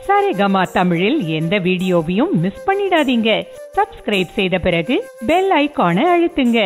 சரிகமா தமிழில் எந்த வீடியோவையும் மிஸ் பண்ணிடாதீங்க சப்ஸ்கிரைப் செய்த பிறகு பெல் ஐகானை அழுத்துங்க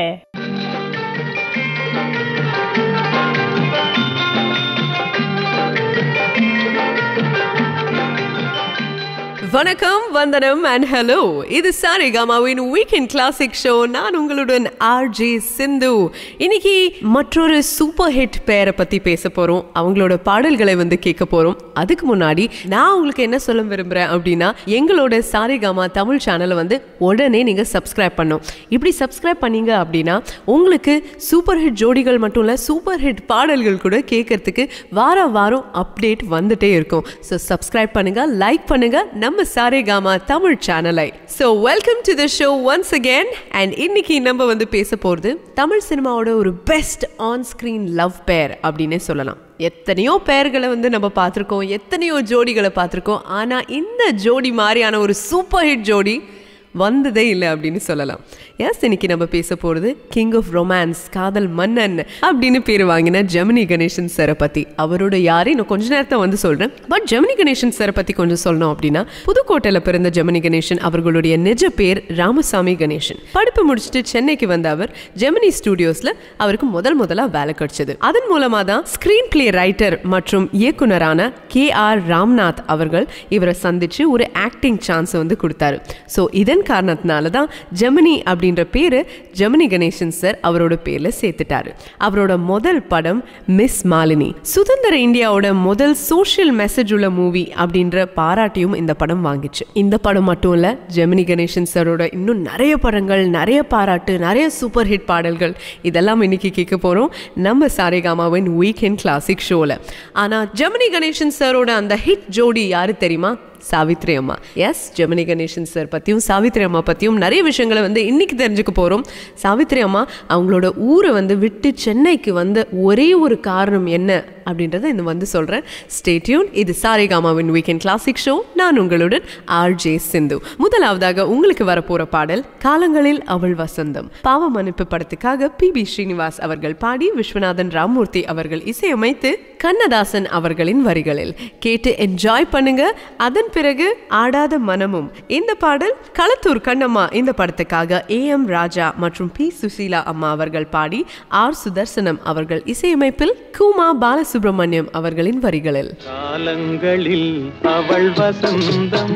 வணக்கம் வந்தனம் அண்ட் ஹலோ இது சாரிகாமாவின் வீக்கெண்ட் கிளாசிக் ஷோ நான் உங்களுடன் ஆர்ஜே சிந்து இன்னைக்கு மற்றொரு சூப்பர் ஹிட் பேரை பத்தி பேச போறோம் அவங்களோட பாடல்களை வந்து கேட்க போறோம் அதுக்கு முன்னாடி நான் உங்களுக்கு என்ன சொல்ல விரும்புறேன் அப்படின்னா எங்களோட சாரிகாமா தமிழ் சேனலை வந்து உடனே நீங்க சப்ஸ்கிரைப் பண்ணும் இப்படி சப்ஸ்கிரைப் பண்ணீங்க அப்படின்னா உங்களுக்கு சூப்பர் ஹிட் ஜோடிகள் மட்டும் இல்ல சூப்பர் ஹிட் பாடல்கள் கூட கேட்கறதுக்கு வார வாரம் அப்டேட் வந்துட்டே இருக்கும் ஸோ சப்ஸ்கிரைப் பண்ணுங்க லைக் பண்ணுங்க நம்ம சாரேகாமா தமிழ் சேனலை so welcome to the show once again and இன்னைக்கு நம்ம வந்து பேச போகிறது தமிழ் சினிமாவோட ஒரு பெஸ்ட் ஆன் ஸ்க்ரீன் லவ் பேர் அப்படின்னே சொல்லலாம் எத்தனையோ பேர்களை வந்து நம்ம பார்த்துருக்கோம் எத்தனையோ ஜோடிகளை பார்த்துருக்கோம் ஆனால் இந்த ஜோடி மாதிரியான ஒரு சூப்பர் ஹிட் ஜோடி வந்ததே இல்லை அப்படின்னு சொல்லலாம் எஸ் இன்னைக்கு நம்ம பேச போகிறது கிங் ஆஃப் ரொமான்ஸ் காதல் மன்னன் அப்படின்னு பேர் வாங்கின ஜெமினி கணேசன் சாரை பற்றி அவரோட யாரு இன்னும் கொஞ்ச நேரத்தை வந்து சொல்கிறேன் பட் ஜெமினி கணேசன் சாரை பற்றி கொஞ்சம் சொல்லணும் அப்படின்னா புதுக்கோட்டையில் பிறந்த ஜெமினி கணேசன் அவர்களுடைய நிஜ பேர் ராமசாமி கணேசன் படிப்பு முடிச்சுட்டு சென்னைக்கு வந்த அவர் ஜெமினி ஸ்டுடியோஸில் அவருக்கு முதல் முதலாக வேலை கிடைச்சது அதன் மூலமாக தான் ஸ்க்ரீன் பிளே ரைட்டர் மற்றும் இயக்குனரான கே ஆர் ராம்நாத் அவர்கள் இவரை சந்திச்சு ஒரு ஆக்டிங் சான்ஸ் வந்து கொடுத்தாரு ஸோ இதன் காரணத்தினால தான் ஜெமினி அப்படின்ற பேரு ஜெமினி கணேசன் சார் அவரோட பேர்ல சேர்த்துட்டாரு அவரோட முதல் படம் மிஸ் மாலினி சுதந்திர இந்தியாவோட முதல் சோஷியல் மெசேஜ் உள்ள மூவி அப்படின்ற பாராட்டியும் இந்த படம் வாங்கிச்சு இந்த படம் மட்டும் இல்ல ஜெமினி கணேசன் சாரோட இன்னும் நிறைய படங்கள் நிறைய பாராட்டு நிறைய சூப்பர் ஹிட் பாடல்கள் இதெல்லாம் இன்னைக்கு கேட்க போறோம் நம்ம சாரேகாமாவின் வீக்கெண்ட் கிளாசிக் ஷோல ஆனா ஜெமினி கணேசன் சாரோட அந்த ஹிட் ஜோடி யாரு தெரியுமா சாவித்ரி அம்மா எஸ் ஜெமினி கணேசன் சார் பற்றியும் சாவித்ரி அம்மா பற்றியும் நிறைய விஷயங்களை வந்து இன்னைக்கு தெரிஞ்சுக்க போகிறோம் சாவித்ரி அம்மா அவங்களோட ஊரை வந்து விட்டு சென்னைக்கு வந்த ஒரே ஒரு காரணம் என்ன அப்படின்றத இந்த வந்து சொல்கிறேன் ஸ்டேட்யூன் இது சாரிகாமாவின் வீக்கெண்ட் கிளாசிக் ஷோ நான் உங்களுடன் ஆர்ஜே சிந்து முதலாவதாக உங்களுக்கு வரப்போகிற பாடல் காலங்களில் அவள் வசந்தம் பாவ மன்னிப்பு படத்துக்காக பி பி ஸ்ரீனிவாஸ் அவர்கள் பாடி விஸ்வநாதன் ராமூர்த்தி அவர்கள் இசையமைத்து கண்ணதாசன் அவர்களின் வரிகளில் கேட்டு என்ஜாய் பண்ணுங்க அதன் பிறகு ஆடாத மனமும் இந்த பாடல் களத்தூர் கண்ணம்மா இந்த படத்துக்காக ஏ எம் ராஜா மற்றும் பி சுசீலா அம்மா அவர்கள் பாடி ஆர் சுதர்சனம் அவர்கள் இசையமைப்பில் கூமா பாலசுப்ரமணியம் அவர்களின் வரிகளில் காலங்களில் அவள் வசந்தம்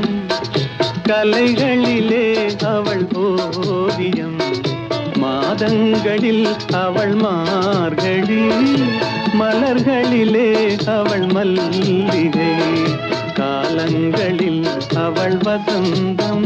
கலைகளிலே அவள் ஓவியம் மாதங்களில் அவள் மார்கழி மலர்களிலே அவள் மல்லிகை காலங்களில் அவள் வசந்தம்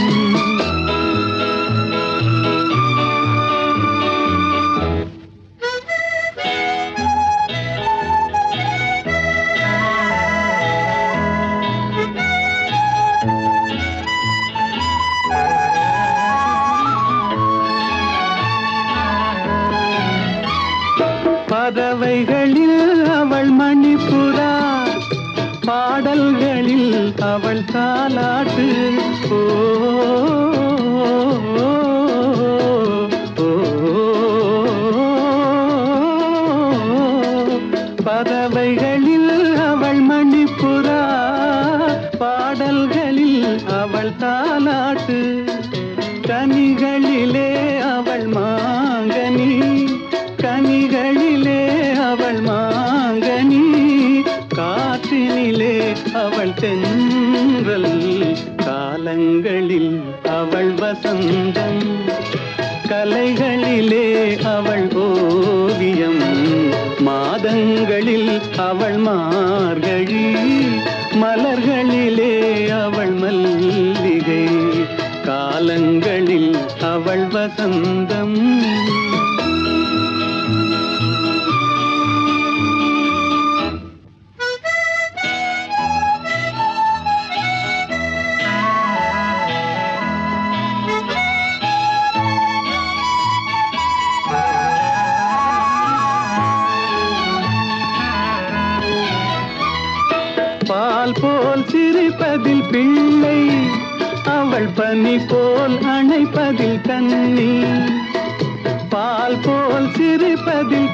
பறவைகளில் அவள் மணிப்புறா பாடல்களில் அவள் தாலாட்டு ஓ, ஓ, ஓ, பறவைகளில் அவள் மணிப்புறா பாடல்களில் அவள் தாலாட்டு கனிகளிலே அவள் மாங்கனி கனிகளிலே அவள் மாங்கனி காற்றினிலே அவள் தென்றல் காலங்களில் அவள் வசந்தம் கலைகளிலே அவள் ஓவியம் மாதங்களில் அவள் மார்கழி மலர்களிலே அவள் மல்லிகை காலங்களில் அவள் வசந்தம் பால் போல் சிரிப்பதில் பிள்ளை அவள் பனி போல் அணைப்பதில் கண்ணி பால் போல் சிரிப்பதில்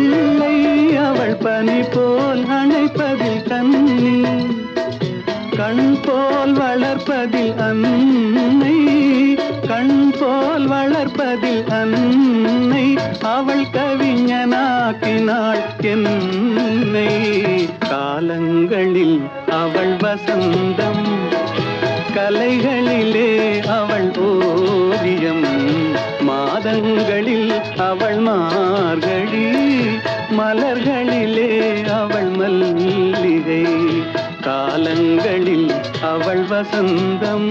பிள்ளை அவள் பனி போல் அணைப்பதில் கண்ணி கண் போல் வளர்ப்பதில் அன்னை கண் போல் வளர்ப்பதில் அன்னை அவள் கவிஞனாக்கினாள் என்னை காலங்களில் அவள் வசந்தம் கலைகளிலே அவள் ஓவியம் மாதங்களில் அவள் மார்கழி மலர்களிலே அவள் மல்லிகை காலங்களில் அவள் வசந்தம்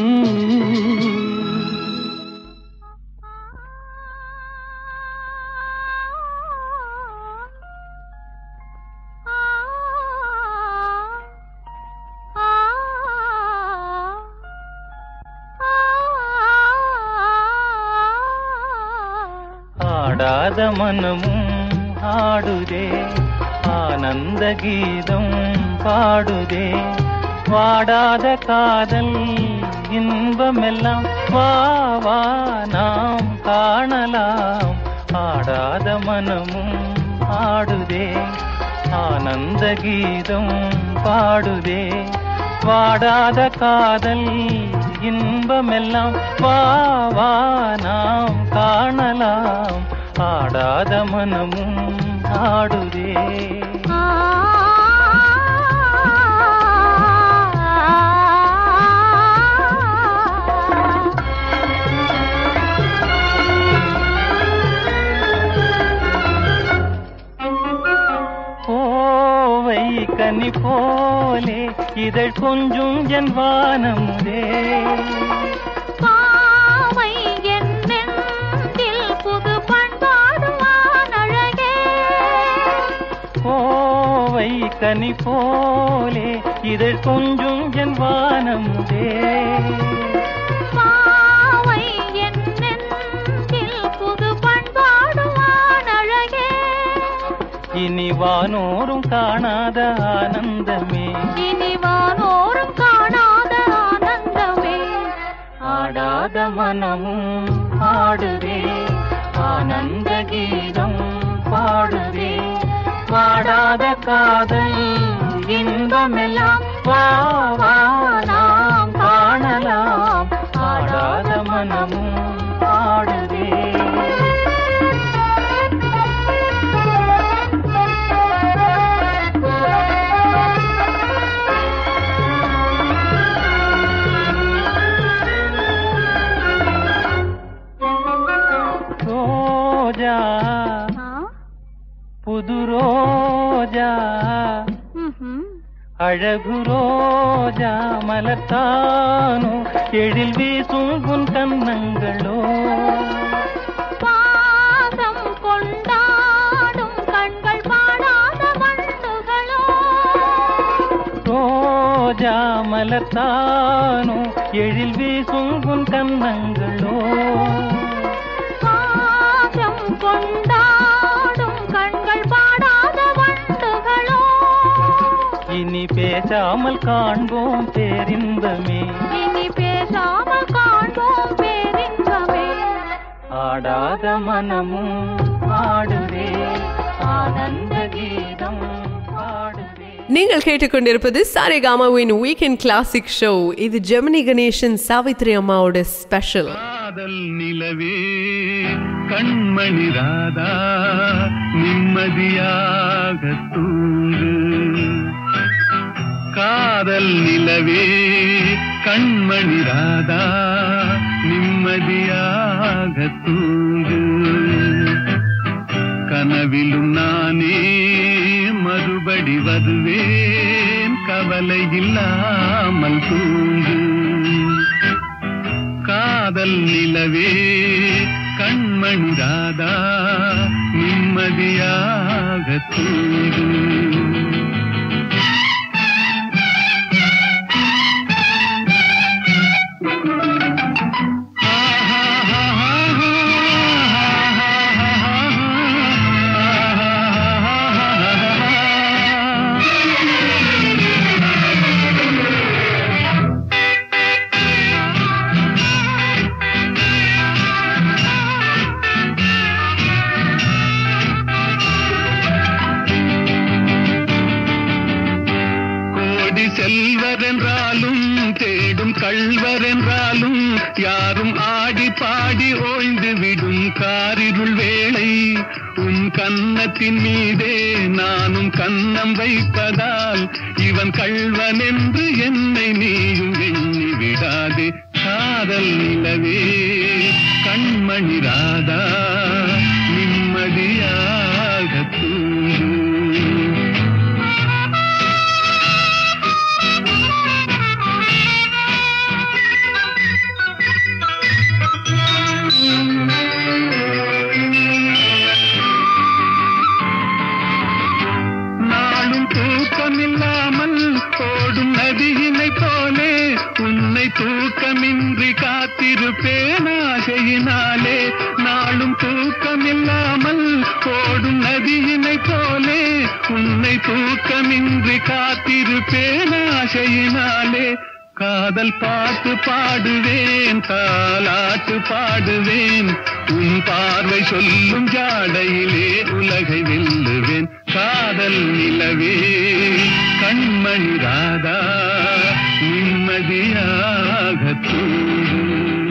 ஆடாத மனமும் ஆடுதே ஆனந்த கீதம் பாடுதே வாடாத காதல் இன்பமெல்லாம் வா வா நாம் காணலாம் ஆடாத மனமும் ஆடுதே ஆனந்த கீதம் பாடுதே வாடாத காதல் இன்பமெல்லாம் வா வா நாம் காணலாம் ஆடாத மனமும் ஆடுதே கோவை கனி போலே இதழ் கொஞ்சும் என் வானமுதே பாவை என் நெஞ்சில் புது பண்பாடுவான் அழகே கோவை கனி போலே இதழ் கொஞ்சும் என் வானமுதே பாவை என் நெஞ்சில் புது பண்பாடுவான் அழகே இனி வானோரும் காணாத ஆனந்தமே இனி வானோரும் காணாத ஆனந்தமே ஆடாத மனமும் ஆடுதே ஆனந்த கீதம் பாடுதே வாடாத காதல் இன்பமெல்லாம் வா வா நாம் காணலாம் ஆடாத மனமும் ஆடுதே ரோஜா ஆ? புது ரோஜா ம்ஹும். அழகு ரோஜா மலர்த்தானோ எழில் வீசும் உன் கன்னங்களோ பாசம் கொண்டாடும் கண்கள் பாடாத வண்டுகளோ ரோஜா மலர்த்தானோ எழில் வீசும் உன் கன்னங்களோ பாசம் கொண்டாடும் கண்கள் பாடாத வண்டுகளோ இனி பேசாமல் காண்போம் பேரின்பமே இனி பேசாமல் காண்போம் பேரின்பமே ஆடாத மனமும் ஆடுதே ஆனந்த கீதம் பாடுதே நீங்கள் கேட்டுக்கொண்டிருப்பது சாரேகாமாவின் வீக்கெண்ட் கிளாசிக் ஷோ இது ஜெமினி கணேசன் சாவித்ரி அம்மாவோட ஸ்பெஷல் காதல் நிலவே கண்மணி ராதா நிம்மதியாக தூங்கு காதல் நிலவே கண்மணி ராதா நிம்மதியாக தூங்கு கனவிலும் நானே மறுபடி வருவேன் கவலை இல்லாமல் தூங்கு காதல் நிலவே கண்மணி ராதா நிம்மதியாக தூங்கு கள்வர் என்றாலும் தேடும் கள்வர் என்றாலும் யாரும் ஆடி பாடி ஓய்ந்து விடும் காரிருள் வேளை உன் கன்னத்தின் மீதே நானும் கன்னம் வைப்பதால் இவன் கள்வன் என்று என்னை நீயும் எண்ணி விடாதே காதல் நிலவே கண்மணி ராதா நிம்மதியாக தூங்கு நாளும் தூக்கமில்லாமல் ஓடும் நதியினை போலே உன்னை தூக்கமின்றி காத்திருப்பேன் ஆசையினாலே நாளும் தூக்கமில்லாமல் ஓடும் நதியினை போலே உன்னை தூக்கமின்றி காத்திருப்பேன் ஆசையினாலே காதல் பாட்டு பாடுவேன் தாலாட்டு பாடுவேன் உன் பார்வை சொல்லும் ஜாடையிலே உலகை வெல்லுவேன் காதல் நிலவே கண்மணி ராதா நிம்மதியாக தூங்கு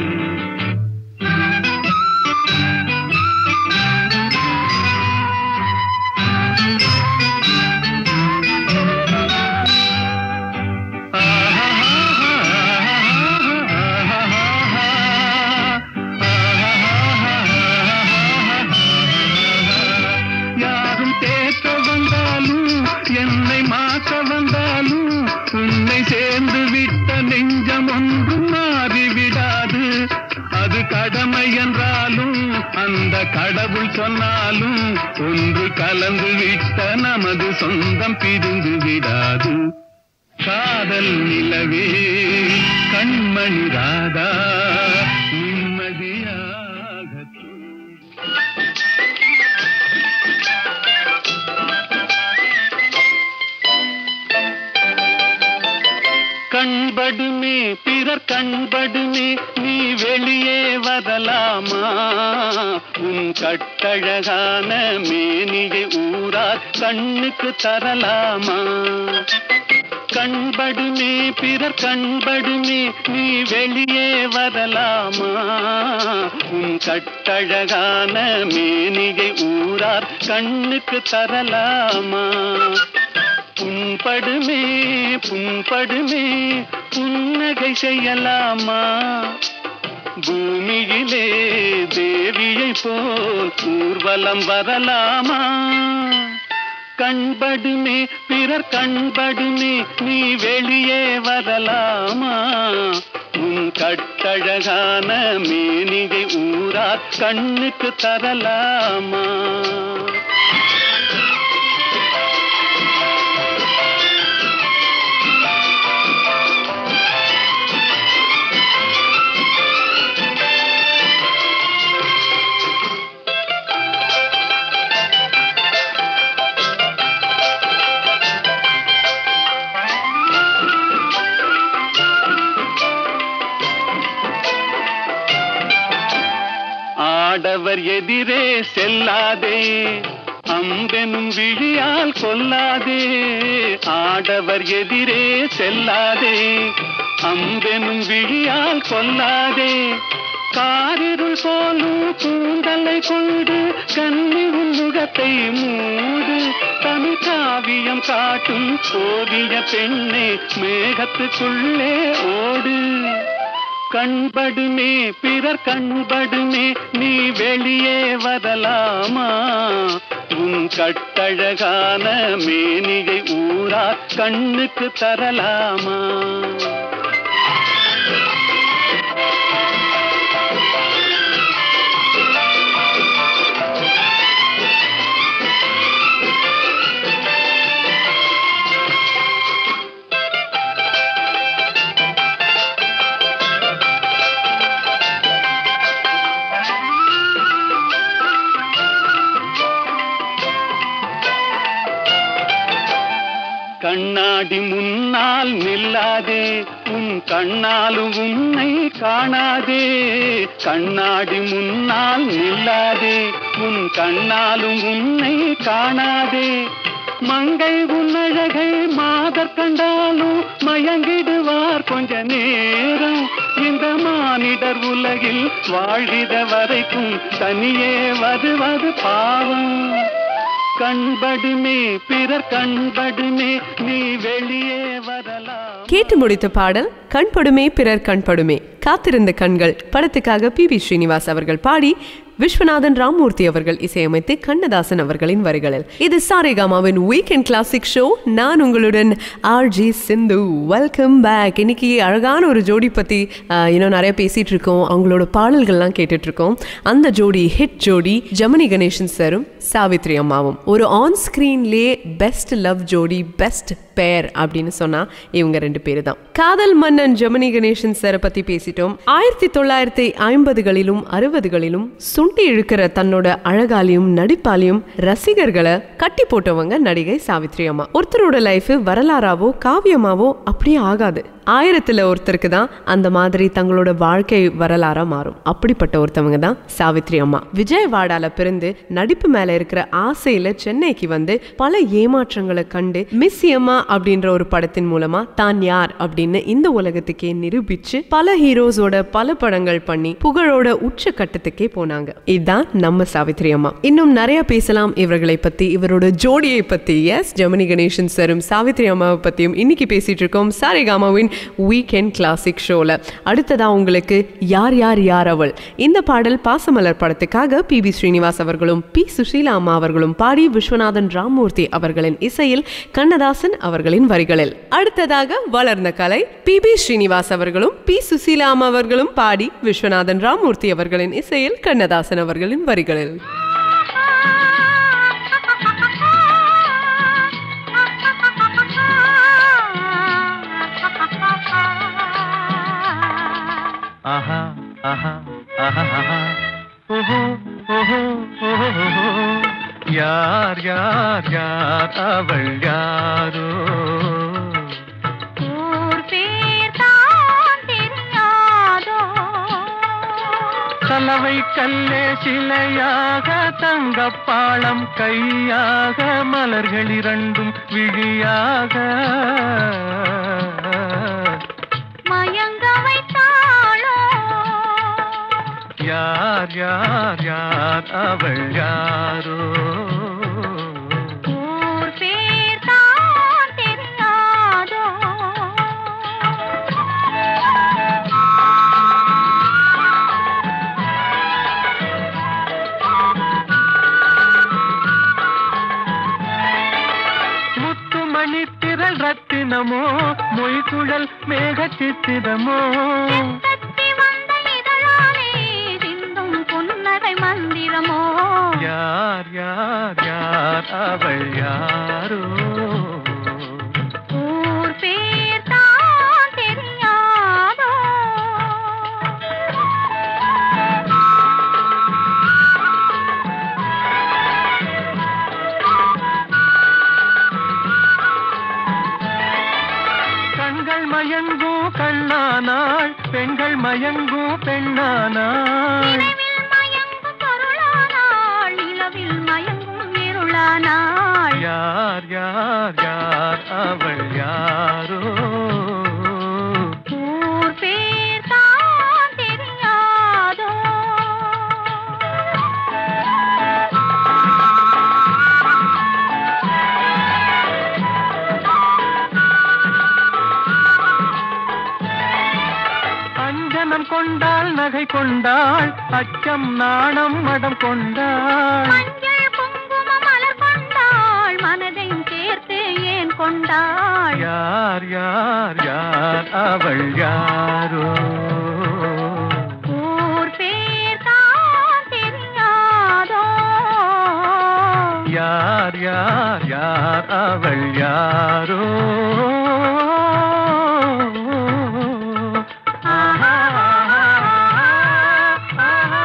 யாரும் தேக்க வந்தாலும் என்னை மாற்ற வந்தாலும் உன்னை சேர்ந்து விட்ட நெஞ்சம் ஒன்றும் மாறிவிடாது அது கடமை என்றாலும் அந்த கடவுள் சொன்னாலும் ஒன்று கலந்து விட்ட நமது சொந்தம் பிரிந்து விடாது காதல் நிலவே கண்மணி ராதா நிம்மதியாக தூங்கு. கண்படுமே பிறர் கண்படுமே நீ வெளியே வரலாமா உன் கட்டழகான மேனியை ஊரார் கண்ணுக்கு தரலாமா கண்படுமே பிறர் கண்படுமே நீ வெளியே வரலாமா உன் கட்டழகான மேனியை ஊரார் கண்ணுக்கு தரலாமா புண்படுமே புண்படுமே புன்னகை செய்யலாமா பூமியிலே தேவியை போல் ஊர்வலம் வரலாமா கண்படுமே பிறர் கண்படுமே நீ வெளியே வரலாமா உன் கட்டழகான மேனிகை ஊரார் கண்ணுக்கு தரலாமா ஆடவர் எதிரே செல்லாதே அம்பெனும் விழியால் கொல்லாதே ஆடவர் எதிரே செல்லாதே அம்பெனும் விழியால் கொல்லாதே காரிருள் போலும் கூந்தலை கொண்டு கண்ணி முகத்தை மூடு தமிழ் காவியம் காட்டும் ஓவிய பெண்ணே மேகத்துக்குள்ளே ஓடு கண்படுமே பிறர் கண்படுமே நீ வெளியே வரலாமா உன் கட்டழகான மேனிகை ஊரா கண்ணுக்கு தரலாமா கண்ணாடி முன்னால் நில்லாதே உன் கண்ணாலும் உன்னை காணாதே கண்ணாடி முன்னால் நில்லாதே உன் கண்ணாலும் உன்னை காணாதே மங்கை உன்னழகை மாதர் கண்டாலும் மயங்கிடுவார் கொஞ்ச நேரம் இந்த மானிடர் உலகில் வாழ்கிற வரைக்கும் தனியே வருவது பாவம் கண்படுமே பிறர் கண்படுமே நீ வெளியே வரலாம் கேட்டு முடித்த பாடல் கண்படுமே பிறர் கண்படுமே காத்திருந்த கண்கள் படத்துக்காக பி வி ஸ்ரீனிவாஸ் அவர்கள் பாடி விஸ்வநாதன் ராமூர்த்தி அவர்கள் இசையமைத்து கண்ணதாசன் அவர்களின் வரிகளில் இது சாரேகாமாவின் வீக்கெண்ட் கிளாசிக் ஷோ நான் உங்களுடன் ஆர்ஜி சிந்து வெல்கம் பேக் இன்னைக்கு அழகான ஒரு ஜோடி பத்தி ஆஹ், இன்னும் நிறைய பேசிட்டு இருக்கோம் அவங்களோட பாடல்கள்லாம் கேட்டுட்டு இருக்கோம் அந்த ஜோடி ஹிட் ஜோடி ஜெமினி கணேசன் சாரும் சாவித்ரி அம்மாவும் ஒரு ஆன் ஸ்கிரீன்லேயே பெஸ்ட் லவ் ஜோடி பெஸ்ட் பேர் அப்படின்னு சொன்னா இவங்க ரெண்டு பேரு தான் காதல் மன்னன் ஜெமினி கணேசன் சாரை பத்தி பேசிட்டோம் ஆயிரத்தி தொள்ளாயிரத்தி ஐம்பதுகளிலும் அறுபதுகளிலும் சுண்டி இழுக்கிற தன்னோட அழகாலையும் நடிப்பாலையும் ரசிகர்களை கட்டி போட்டவங்க நடிகை சாவித்ரி அம்மா ஒருத்தரோட லைஃப் வரலாறாவோ காவியமாவோ அப்படியே ஆகாது ஆயிரத்துல ஒருத்தருக்கு தான் அந்த மாதிரி தங்களோட வாழ்க்கை வரலாறா மாறும் அப்படிப்பட்ட ஒருத்தவங்க தான் சாவித்ரி அம்மா விஜயவாடால பிறந்து நடிப்பு மேல இருக்கிற ஆசையில சென்னைக்கு வந்து பல ஏமாற்றங்களை கண்டு மிஸ் அம்மா அப்படின்ற ஒரு படத்தின் மூலமா தான் யார் அப்படின்னு இந்த உலகத்துக்கே நிரூபிச்சு பல ஹீரோஸோட பல படங்கள் பண்ணி புகழோட உச்ச கட்டத்துக்கே போனாங்க இதுதான் நம்ம சாவித்ரி அம்மா இன்னும் நிறைய பேசலாம் இவர்களை பத்தி இவரோட ஜோடியை பத்தி எஸ் ஜெமினி கணேசன் சாரும் சாவித்ரி அம்மாவை பத்தியும் இன்னைக்கு பேசிட்டு இருக்கோம் சாரிகாமாவின் வீக்கெண்ட் கிளாசிக் ஷோல அடுத்ததா உங்களுக்கு யார் யார் யார் அவள் இந்த பாடல் பாசமலர் படத்துக்காக பி பி ஸ்ரீனிவாஸ் அவர்களும் பி சுஷீலா அம்மா அவர்களும் பாடி விஸ்வநாதன் ராமூர்த்தி அவர்களின் இசையில் கண்ணதாசன் அவர்களின் வரிகளில் அடுத்ததாக வளர்ந்த கலை பி பி ஸ்ரீனிவாஸ் அவர்களும் பி சுசீலா அம்மா அவர்களும் பாடி விஸ்வநாதன் ராமூர்த்தி அவர்களின் இசையில் கண்ணதாசன் அவர்களின் வரிகளில் ஆஹா ஆஹா ஆஹா ஆஹா ஓஹோ ஓஹோ ஓஹோ ஓஹோ. யார் யார் யார் அவள் யாரோ ஊர் பேர் தான் தெரியாதோ கலவை கல்லே சிலையாக தங்கப்பாளம் கையாக மலர்கள் இரண்டும் விழியாக மயங்க வைத்தாளோ யார் யார் யார் அவள் யாரோ ஊர் பேர் தான் தெரியாதோ முத்துமணி திரள் ரத்தினமோ மொய்குழல் மேக சித்திரமோ தத்தி வந்த இதழாலே சிந்தும் புன்னகை மந்திரமோ யார் யார் யார் அவள் யாரோ ஊர் பேர் தான் தெரியாதோ கண்கள் மயங்கும் கண்ணானாள் பெண்கள் மயங்கும் பெண்ணானாள் நினைவில் மயங்கும் பொருளானாள் நிலவில் மயங்கும் இருளானாள் யார் யார் யார் அவள் யாரோ ஊர் பேர் தான் தெரியாதோ அஞ்சனம் கொண்டாள் நகை கொண்டாள் அச்சம் நாணம் மடம் கொண்டாள் மஞ்சள் குங்கும மலர் கொண்டாள் மனதையும் சேர்த்து ஏன் கொண்டாள் யார் யார் யார் அவள் யாரோ ஊர் பேர் தான் தெரியாதோ யார் யார் யார் அவள் யாரோ ஆஹா, ஆஹா, ஆஹா,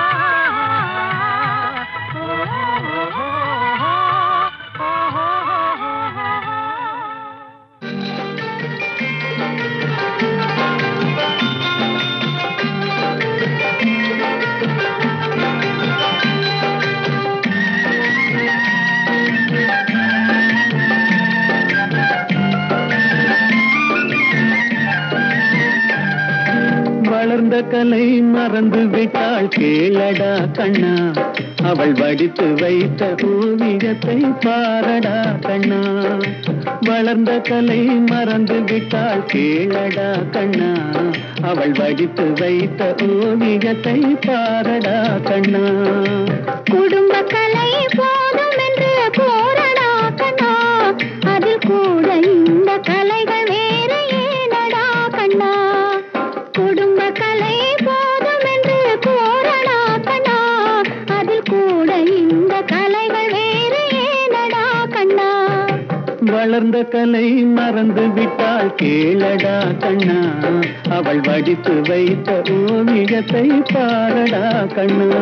வளர்ந்த கலை மறந்து விட்டாள் கேளடா கண்ணா அவள் வடித்து வைத்த ஓவியத்தை பாரடா கண்ணா வளர்ந்த கலை மறந்து விட்டாள் கேளடா கண்ணா அவள் வடித்து வைத்த ஓவியத்தை பாரடா கண்ணா குடும்ப கலை போதும் என்று போரடா கண்ணா அதில் கூட இந்த கலைகள் வேறு ஏனடா கண்ணா குடும்ப கலை போதும் என்று போரடா கண்ணா அதில் கூட இந்த கலைகள் வேறு ஏனடா கண்ணா வளர்ந்த கலை மறந்து விட்டாள் கேளடா கண்ணா அவள் வடித்து வைத்த ஓவியத்தை பாரடா கண்ணா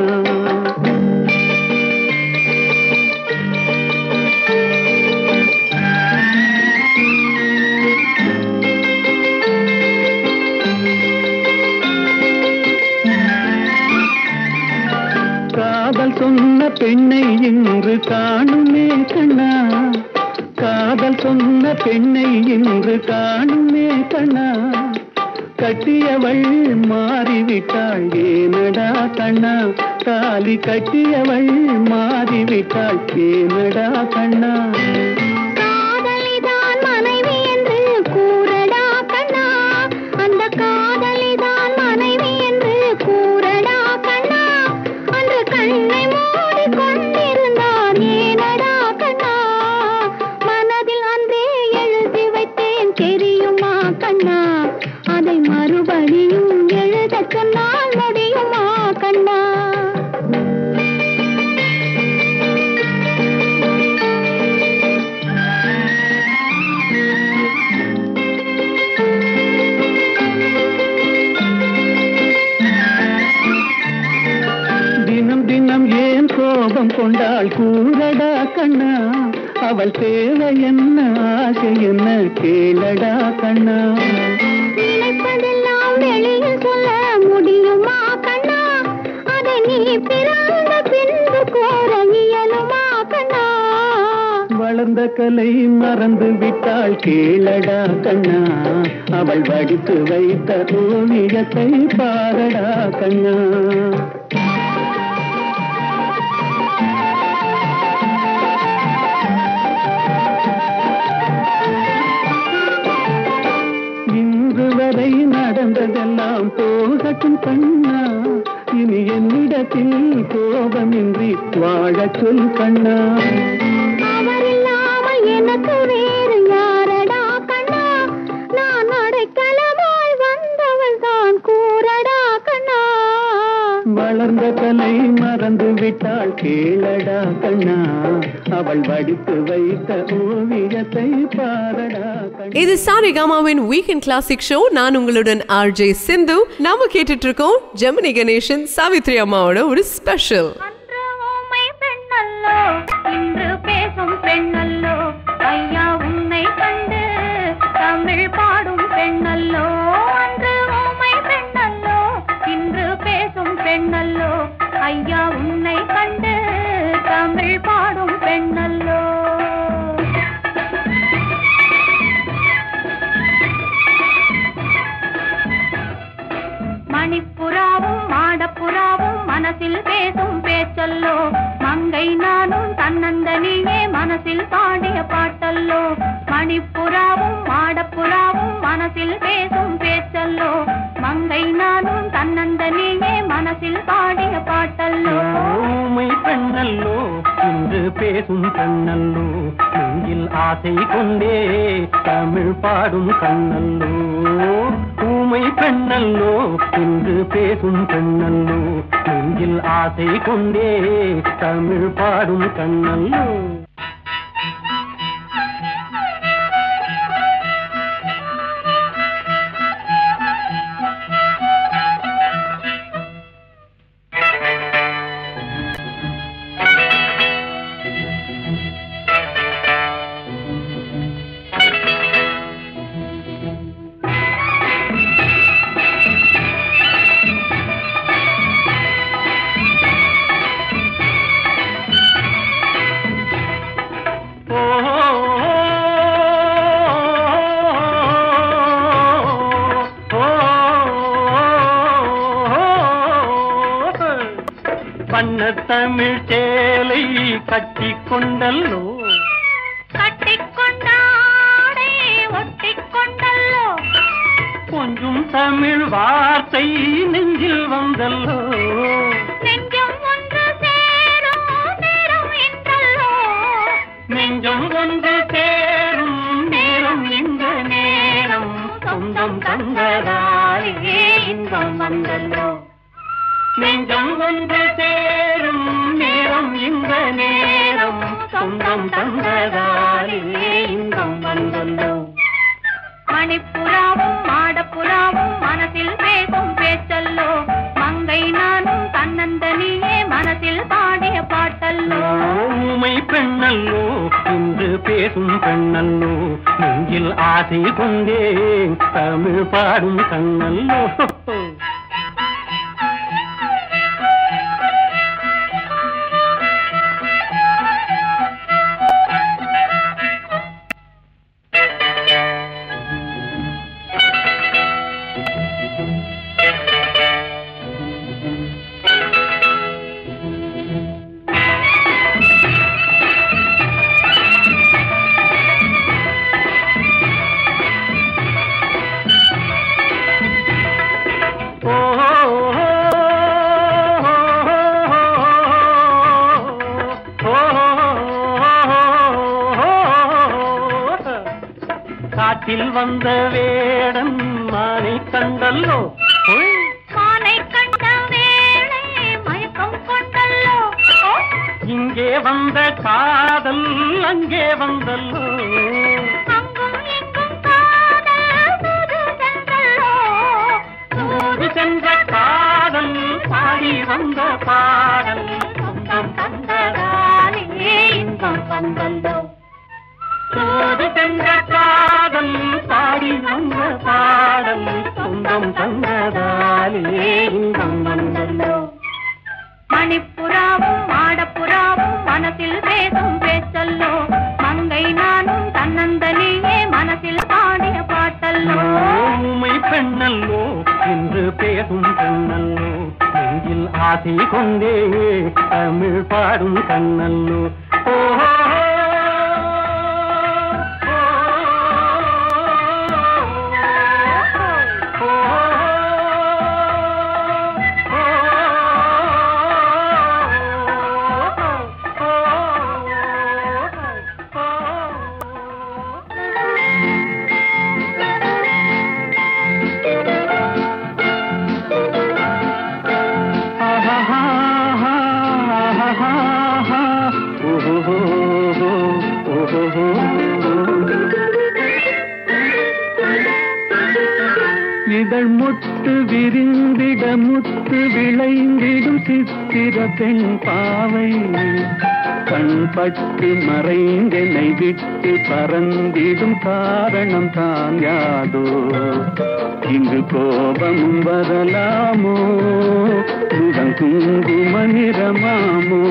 காதல் சொன்ன பெண்ணை இன்று காணுமே கண்ணா காதல் சொன்ன பெண்ணை இன்று காணுமே கண்ணா கட்டியவள் மாறிவிட்டாள் ஏனடா கண்ணா தாலி கட்டியவள் மாறிவிட்டாள் ஏனடா கண்ணா காதலிதான் மனைவி என்று கூறடா கண்ணா அந்த காதலிதான் மனைவி என்று கூறடா கண்ணா அன்று கண்ணை மூடி கொண்டிருந்தான் ஏனடா கண்ணா மனதில் அன்றே எழுதி வைத்தேன் தெரியுமா கண்ணா அதை மறுபடியும் எழுதச் சொன்னால் முடியுமா கண்ணா தினம் தினம் ஏன் கோபம் கொண்டாள் கூறடா கண்ணா அவள் தேவை என்ன ஆசை என்ன கேளடா கண்ணா நினைப்பதெல்லாம் வெளியில் சொல்ல முடியுமா கண்ணா அதை நீ பிறந்த பின்பு கோர இயலுமா கண்ணா வளர்ந்த கலை மறந்து விட்டாள் கேளடா கண்ணா அவள் வடித்து வைத்த ஓவியத்தை பாரடா கண்ணா இன்று வரை நடந்ததெல்லாம் போகட்டும் கண்ணா இனி என்னிடத்தில் கோபமின்றி வாழச் சொல் கண்ணா அவர் இல்லாமல் எனக்கு வேறு யாரடா கண்ணா நான் அடைக்கலமாய் வந்தவள் தான் கூறடா கண்ணா வளர்ந்த கலை மறந்து விட்டாள் கேளடா கண்ணா அவள் வடித்து வைத்த ஓவியத்தை பாரடா கண்ணா இது சாரிகாமாவின் வீக்கெண்ட் கிளாசிக் ஷோ நான் உங்களுடன் ஆர்ஜே சிந்து நாம கேட்டுட்டு இருக்கோம் ஜெமினி கணேசன் சாவித்ரி அம்மாவோட ஒரு ஸ்பெஷல் அன்று ஊமை பெண்ணல்லோ இன்று பேசும் பெண்ணல்லோ ஐயா உன்னை கண்டு தமிழ் பாடும் பெண்ணல்லோ அன்று ஊமை பெண்ணல்லோ இன்று பேசும் பெண்ணல்லோ ஐயா உன்னை கண்டு தமிழ் பாடும் பெண்ணல்லோ மணிப்புறாவும் மாடப்புறாவும் மனசில் பேசும் பேச்சல்லோ மங்கை நானும் தன்னந்தனியே மனசில் பாடிய பாட்டல்லோ மணிப்புறாவும் மாடப்புறாவும் மனசில் பேசும் பேச்சல்லோ மங்கை நானும் தன்னந்தனியே மனசில் பாடிய பாட்டல்லோ ஊமை பெண்ணல்லோ இன்று பேசும் பெண்ணல்லோ நெஞ்சில் ஆசை கொண்டே தமிழ் பாடும் கண்ணல்லோ ஊமை பெண்ணல்லோ இன்று பேசும் பெண்ணல்லோ நெஞ்சில் ஆசை கொண்டே தமிழ் பாடும் கண்ணல்லோ வண்ண தமிழ் சேலை கட்டி கொண்டல்லோ கட்டிக்கொண்டாடை ஒட்டிக்கொண்டல்லோ கொஞ்சம் தமிழ் வார்த்தை நெஞ்சில் வந்தல்லோ நெஞ்சம் ஒன்று சேரும் நேரம் என்றல்லோ நெஞ்சம் ஒன்று சேரும் நேரம் இந்த நேரம் சொந்தம் தந்ததாலே இன்பம் வந்தல்லோ நெஞ்சம் ஒன்று சேரும் நேரம் இந்த நேரம் சொந்தம் தந்ததாலே இன்பம் வந்தல்லோ மணிப்புறாவும் மாடப்புறாவும் மனசில் பேசும் பேச்சல்லோ மங்கை நானும் தன்னந்தனியே மனசில் பாடிய பாட்டல்லோ ஊமை பெண்ணல்லோ இன்று பேசும் பெண்ணல்லோ நெஞ்சில் ஆசை கொண்டேன் தமிழ் பாடும் கண்ணல்லோ காட்டில் வந்த வேடன் மானை கண்டல்லோ ஓய், மானை கண்ட வேளை மயக்கம் கொண்டல்லோ ஓ, இங்கே வந்த காதல் அங்கே வந்தல்லோ அங்கும் இங்கும் காதல் தூது சென்றல்லோ தூது சென்ற காதல் பாடி வந்த பாடல் சொந்தம் தந்ததாலே இன்பம் வந்தல்லோ தூது சென்ற காதல் பாடி வந்த பாடல் சொந்தம் தந்ததாலே இன்பம் வந்தல்லோ மணிப்புறாவும் மாடப்புறாவும் மனசில் பேசும் பேச்சல்லோ மங்கை நானும் தன்னந்தனியே மனசில் பாடிய பாட்டல்லோ ஊமை பெண்ணல்லோ என்று பேசும் பெண்ணல்லோ நெஞ்சில் ஆசை கொண்டே தமிழ் பாடும் கண்ணல்லோ ஓஹோ இதழ் முட்டு விரிந்திட முத்து விளைந்திடும் சித்திர பெண் பாவை கண் பட்டு மறைந்தென்னை விட்டு பறந்திடும் காரணம் தான் யாதோ இங்கு கோபமும் வரலாமோ முகம் குங்கும நிறமாமோ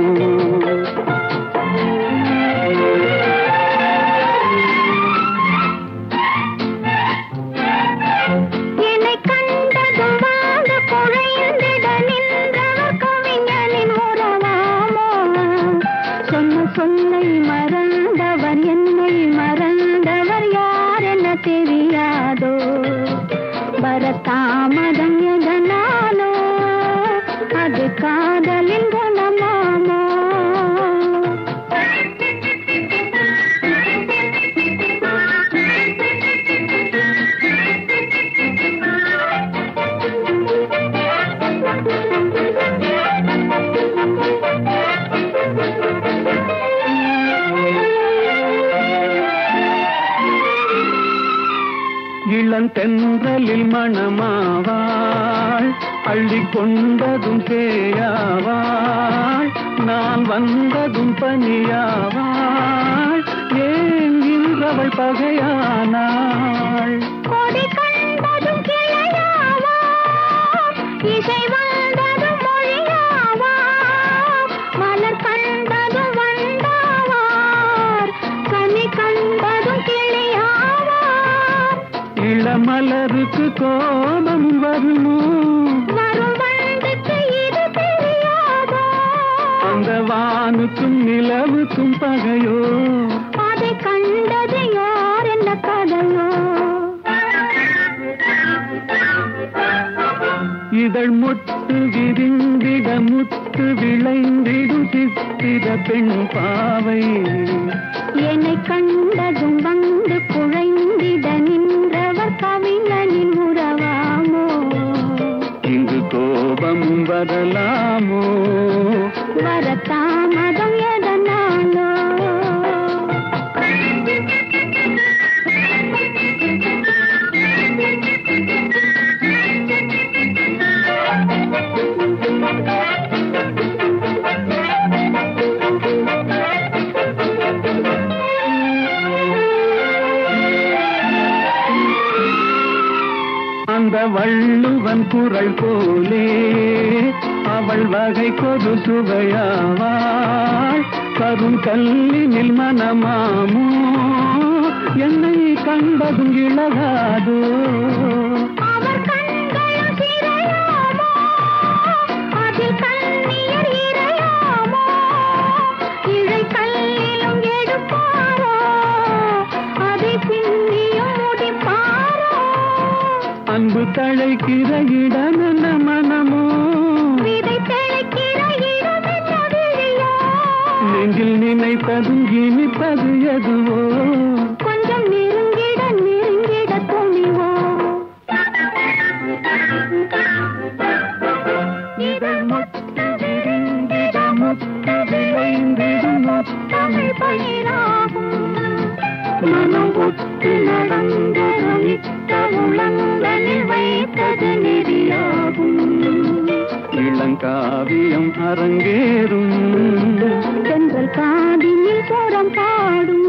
என்னை கண்டதும் வாழ்ந்து குழைந்திட நின்றவர் கவிஞனின் உறவாமோ சொன்ன சொல்லை மறந்தவர் என்னை மறந்தவர் யார் என தெரியாதோ வரத்தாமதம் எதனாலோ அது காதலின் குணமாமோ இளந்தென்றலில் மணமாவாள் அள்ளி கொண்டதும் சேயாவாள் நான் வந்ததும் பனியாவாள் ஏன் இன்றவள் பகையானாள் கொடி கண்டதும் கிளையாவாம் இசை வந்ததும் மொழியாவாம் மலர் கண்டதும் வண்டாவார் கனி கண்டதும் கிளியாவாம் இளமலருக்கு கோபம் வருமோ வரும் வண்டுக்கு இது தெரியாதோ அந்த வானுக்கும் நிலவுக்கும் பகையோ அதை கண்டது யார் என்ன கதையோ இதழ் முட்டு விரிந்திட முத்து விளைந்திடும் சித்திர பெண் பாவை என்னை கண்டதும் வந்து குழைந்திட நின்றவர் கவிஞனின் உறவாமோ இங்கு கோபம் வரலாமோ வர தாமதம் எதனாலோ அந்த வள்ளுவன் குரல் போலே அவள் வகை கொடு சுவையாவாள் கரும் கல்லினில் மனமாமோ என்னை கண்டதும் இழகாதோ அவர் கண்களும் சிறையாமோ அதில் கண்ணீர் இறையாமோ இழை கல்லிலும் எடுப்பாரோ அதை பின்னியும் முடிப்பாரோ அன்பு தழைக்கிற இடம் என்ன மனமோ விதை தெளிக்கிற இடம் என்ன விழியோ நெஞ்சில் நினைப்பதும் இனிப்பது எதுவோ கொஞ்சம் நெருங்கிட நெருங்கிட துணிவோ இதழ் முட்டு விரிந்திட முத்து விளைந்திடும் முத்தமிழ் பயிராகும் மனம் ஒத்து நடந்தது மிக்க உளங்களில் வைத்தது நெறியாகும் இளங்காவியம் அரங்கேறும் சென்றல் காதினில் சோரம் பாடும்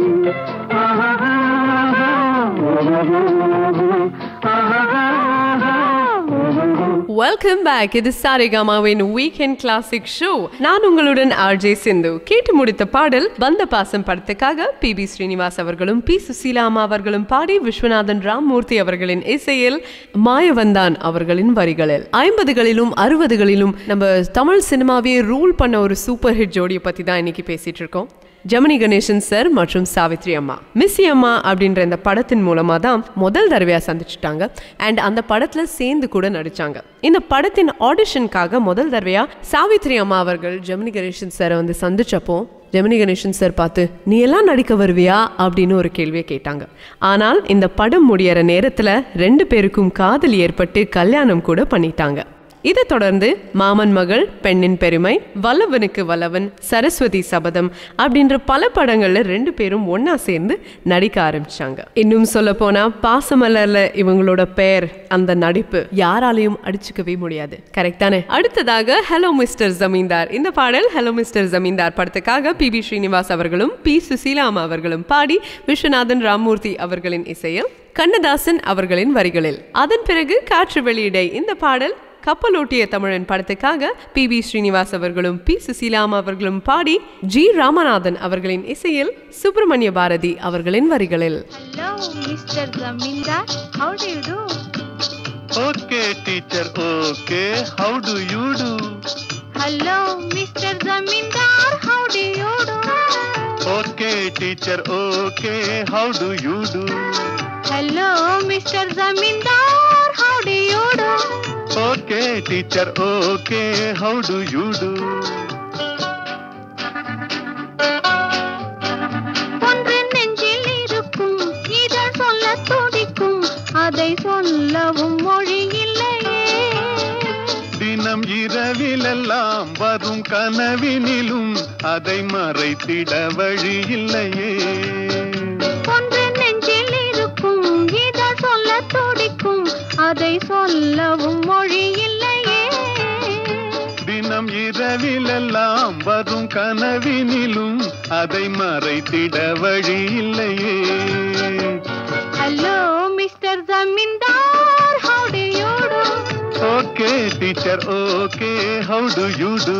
வெல்கம் பேக் இது சாரிகாமாவின் வீக்கெண்ட் கிளாசிக் ஷோ நான் உங்களுடன் ஆர்ஜே சிந்து கேட்டு முடித்த பாடல் வந்த பாசம் படத்துக்காக பி பி ஸ்ரீனிவாஸ் அவர்களும் பி சுசீலா அம்மா அவர்களும் பாடி விஸ்வநாதன் ராம்மூர்த்தி அவர்களின் இசையில் மாயவந்தான் அவர்களின் வரிகளில் ஐம்பதுகளிலும் அறுபதுகளிலும் நம்ம தமிழ் சினிமாவே ரூல் பண்ண ஒரு சூப்பர் ஹிட் ஜோடியை பத்தி தான் இன்னைக்கு பேசிட்டு இருக்கோம் ஜெமினி கணேசன் சார் மற்றும் சாவித்ரி அம்மா மிஸ்ஸி அம்மா அப்படின்ற இந்த படத்தின் மூலமா தான் முதல் தடவையா சந்திச்சுட்டாங்க அண்ட் அந்த படத்துல சேர்ந்து கூட நடிச்சாங்க இந்த படத்தின் ஆடிஷனுக்காக முதல் தடவையா சாவித்ரி அம்மா அவர்கள் ஜெமினி கணேசன் சாரை வந்து சந்திச்சப்போ ஜெமினி கணேசன் சார் பார்த்து நீ எல்லாம் நடிக்க வருவியா அப்படின்னு ஒரு கேள்வியை கேட்டாங்க ஆனால் இந்த படம் முடியற நேரத்துல ரெண்டு பேருக்கும் காதல் ஏற்பட்டு கல்யாணம் கூட பண்ணிட்டாங்க இதை தொடர்ந்து மாமன் மகள் பெண்ணின் பெருமை வல்லவனுக்கு வல்லவன் சரஸ்வதி சபதம் அப்படின்ற பல படங்கள்ல ரெண்டு பேரும் ஒண்ணா சேர்ந்து நடிக்க ஆரம்பிச்சாங்க இன்னும் சொல்ல போனா பாசமலர்ல இவங்களோட பெயர் அந்த நடிப்பு யாராலையும் அடிச்சுக்கவே முடியாது கரெக்ட் தானே அடுத்ததாக ஹலோ மிஸ்டர் ஜமீன்தார் இந்த பாடல் ஹலோ மிஸ்டர் ஜமீன்தார் படத்துக்காக பி பி ஸ்ரீனிவாஸ் அவர்களும் பி சுசீலாமா அவர்களும் பாடி விஸ்வநாதன் ராம்மூர்த்தி அவர்களின் இசையில் கண்ணதாசன் அவர்களின் வரிகளில் அதன் பிறகு காற்று வெளியிடை இந்த பாடல் கப்பலோட்டிய தமிழன் படத்துக்காக பி பி ஸ்ரீனிவாஸ் அவர்களும் பி சுசீலாமா அவர்களும் பாடி ஜி ராமநாதன் அவர்களின் இசையில் சுப்பிரமணிய பாரதி அவர்களின் வரிகளில் Hello, Mr. Zamindar. How do you do? Okay, teacher, okay. How do you do? Hello, Mr. Zamindar. How do you do? Okay, teacher, okay. How do you do? Hello, Mr. Zamindar. How do you do? Okay, teacher, okay. How do you do? ஒன்று நெஞ்சில் இருக்கும் இதழ் சொல்ல துடிக்கும் அதை சொல்லவும் மொழி இல்லையே தினம் இரவிலெல்லாம் வரும் கனவினிலும் அதை மறைத்திட வழி இல்லையே ஒன்று நெஞ்சில் இருக்கும் இதழ் சொல்ல துடிக்கும் அதை சொல்லவும் மொழி இல்லையே தினம் இரவிலெல்லாம் வரும் கனவினிலும் அதை மறைத்திட வழி இல்லையே hello mister zamindar how do you do okay teacher okay how do you do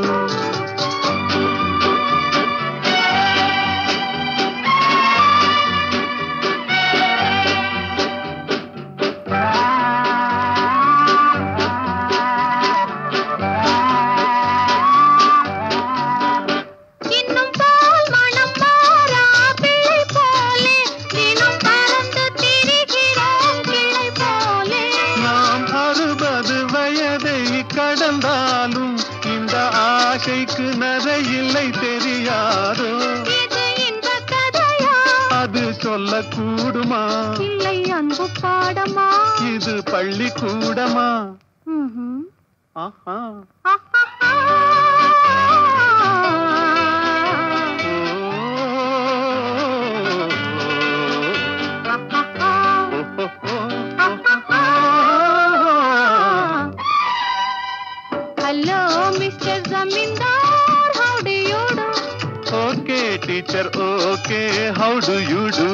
சொல்லக்கூடுமா இல்லை அன்பு பாடமா இது பள்ளிக்கூடமா ம்ஹும். ஆஹா ஆஹாஹா. ஆஹாஹா. Hello mister zamindar how do you do okay teacher okay how do you do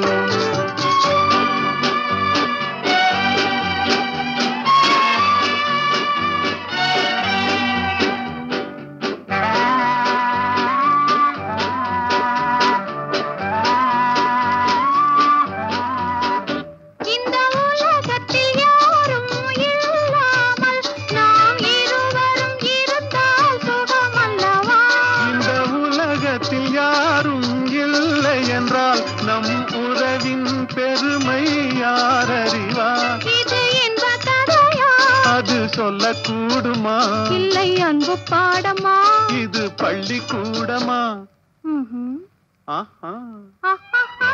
இந்த உலகத்தில் யாரும் இல்லாமல் நாம் இருவரும் இருந்தால் சுகமல்லவா இந்த உலகத்தில் யாரும் இல்லை என்றால் நம் உறவின் பெருமை யார் அறிவார் இது என்ப கதையா அது சொல்லக்கூடுமா இல்லை அன்பு பாடமா இது பள்ளிக்கூடமா ம்ஹும். ஆஹா ஆஹாஹா.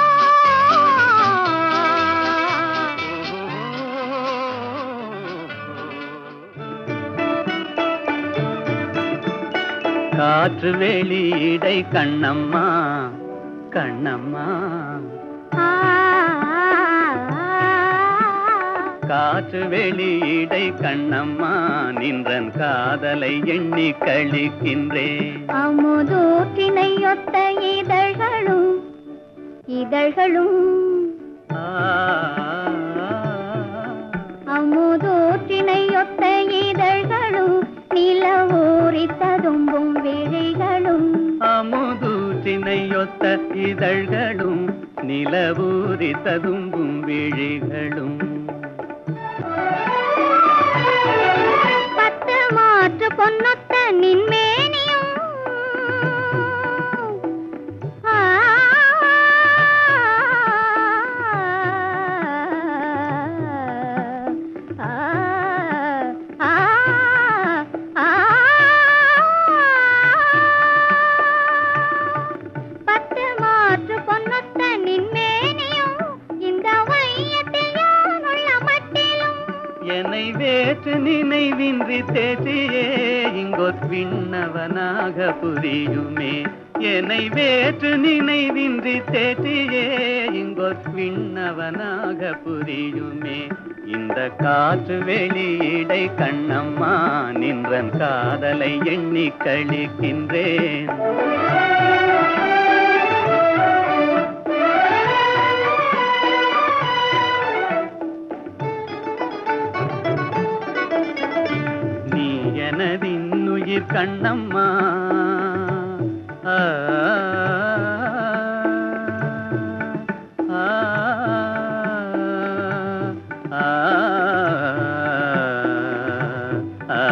காற்று வெளியிடை கண்ணம்மா கண்ணம்மா ஆ, காற்று வெளியிடை கண்ணம்மா நின்றன் காதலை எண்ணி கழிக்கின்றேன் அமுதூற்றினையொத்த இதழ்களும் இதழ்களும் ஆ, அமுதூற்றினையொத்த இதழ்களும் நிலவூரி ததும்பும் விழிகளும் அமுதூற்றினையொத்த இதழ்களும் நிலவூரி ததும்பும் விழிகளும் பத்து மாற்று பொன்னொத்த நின்மேனியும் ஆ, ஆ, ஆ, ஆ, பத்து மாற்று பொன்னொத்த நின்மேனியும் இந்த வையத்தில் யானுள்ள மட்டிலும் என்னை வேற்று நினைவின்றி தேற்றியே இங்கொத் விண்ணவனாக புரியுமே என்னை வேற்று நினைவின்றி தேற்றியே இங்கொத் விண்ணவனாக புரியுமே இந்த காற்று வெளியிடை கண்ணம்மா நின்றன் காதலை எண்ணி கழிக்கின்றேன் நீ எனதின்னுயிர் கண்ணம்மா ஆ, ஆ, ஆ, ஆ,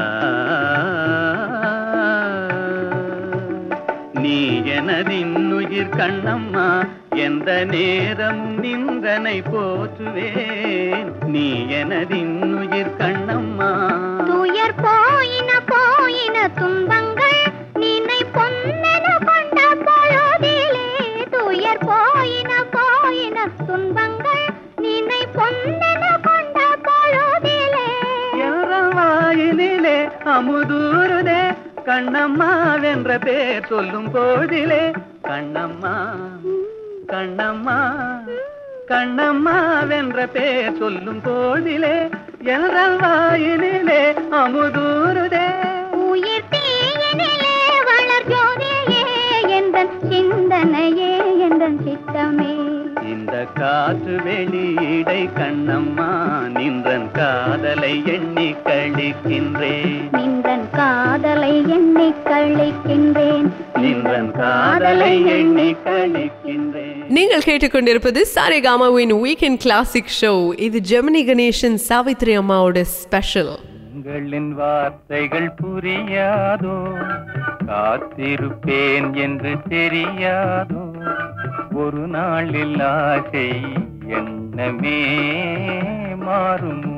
நீ எனதின்னுயிர் கண்ணம்மா எந்த நேரமும் நின்றனை போற்றுவேன் நீ எனதின்னுயிர் கண்ணம்மா துயர் போயின போயின துன்பங்கள் நினை பொன்னென கொண்ட பொழுதிலே துயர் போயின போயின துன்பங்கள் நினை பொன்னென கொண்ட பொழுதிலே என்ற வாயினிலே அமுதூருதே கண்ணம்மா வென்ற பேர் சொல்லும் போதிலே கண்ணம்மா கண்ணம்மா கண்ணம்மா வென்ற பேர் சொல்லும் போதிலே என்ற வாயினிலே அமுதூருதே உயிர் தீயினிலே வளர் ஜோதியே எந்தன் சிந்தனையே எந்தன் சித்தமே இந்த காற்று வெளியிடை கண்ணம்மா நின்றன் காதலை எண்ணி கழிக்கின்றேன் நின்றன் காதலை எண்ணி கழிக்கின்றேன் நின்றன் காதலை எண்ணி கழிக்கின்றேன் நீங்கள் கேட்டுக்கொண்டிருப்பது சாரேகாமாவின் வீக்கெண்ட் கிளாசிக் ஷோ இது ஜெமினி கணேசன் சாவித்ரி அம்மாவோட ஸ்பெஷல் உங்களின் வார்த்தைகள் புரியாதோ காத்திருப்பேன் என்று தெரியாதோ ஒரு நாளில் ஆசை எண்ணமே மாறுமோ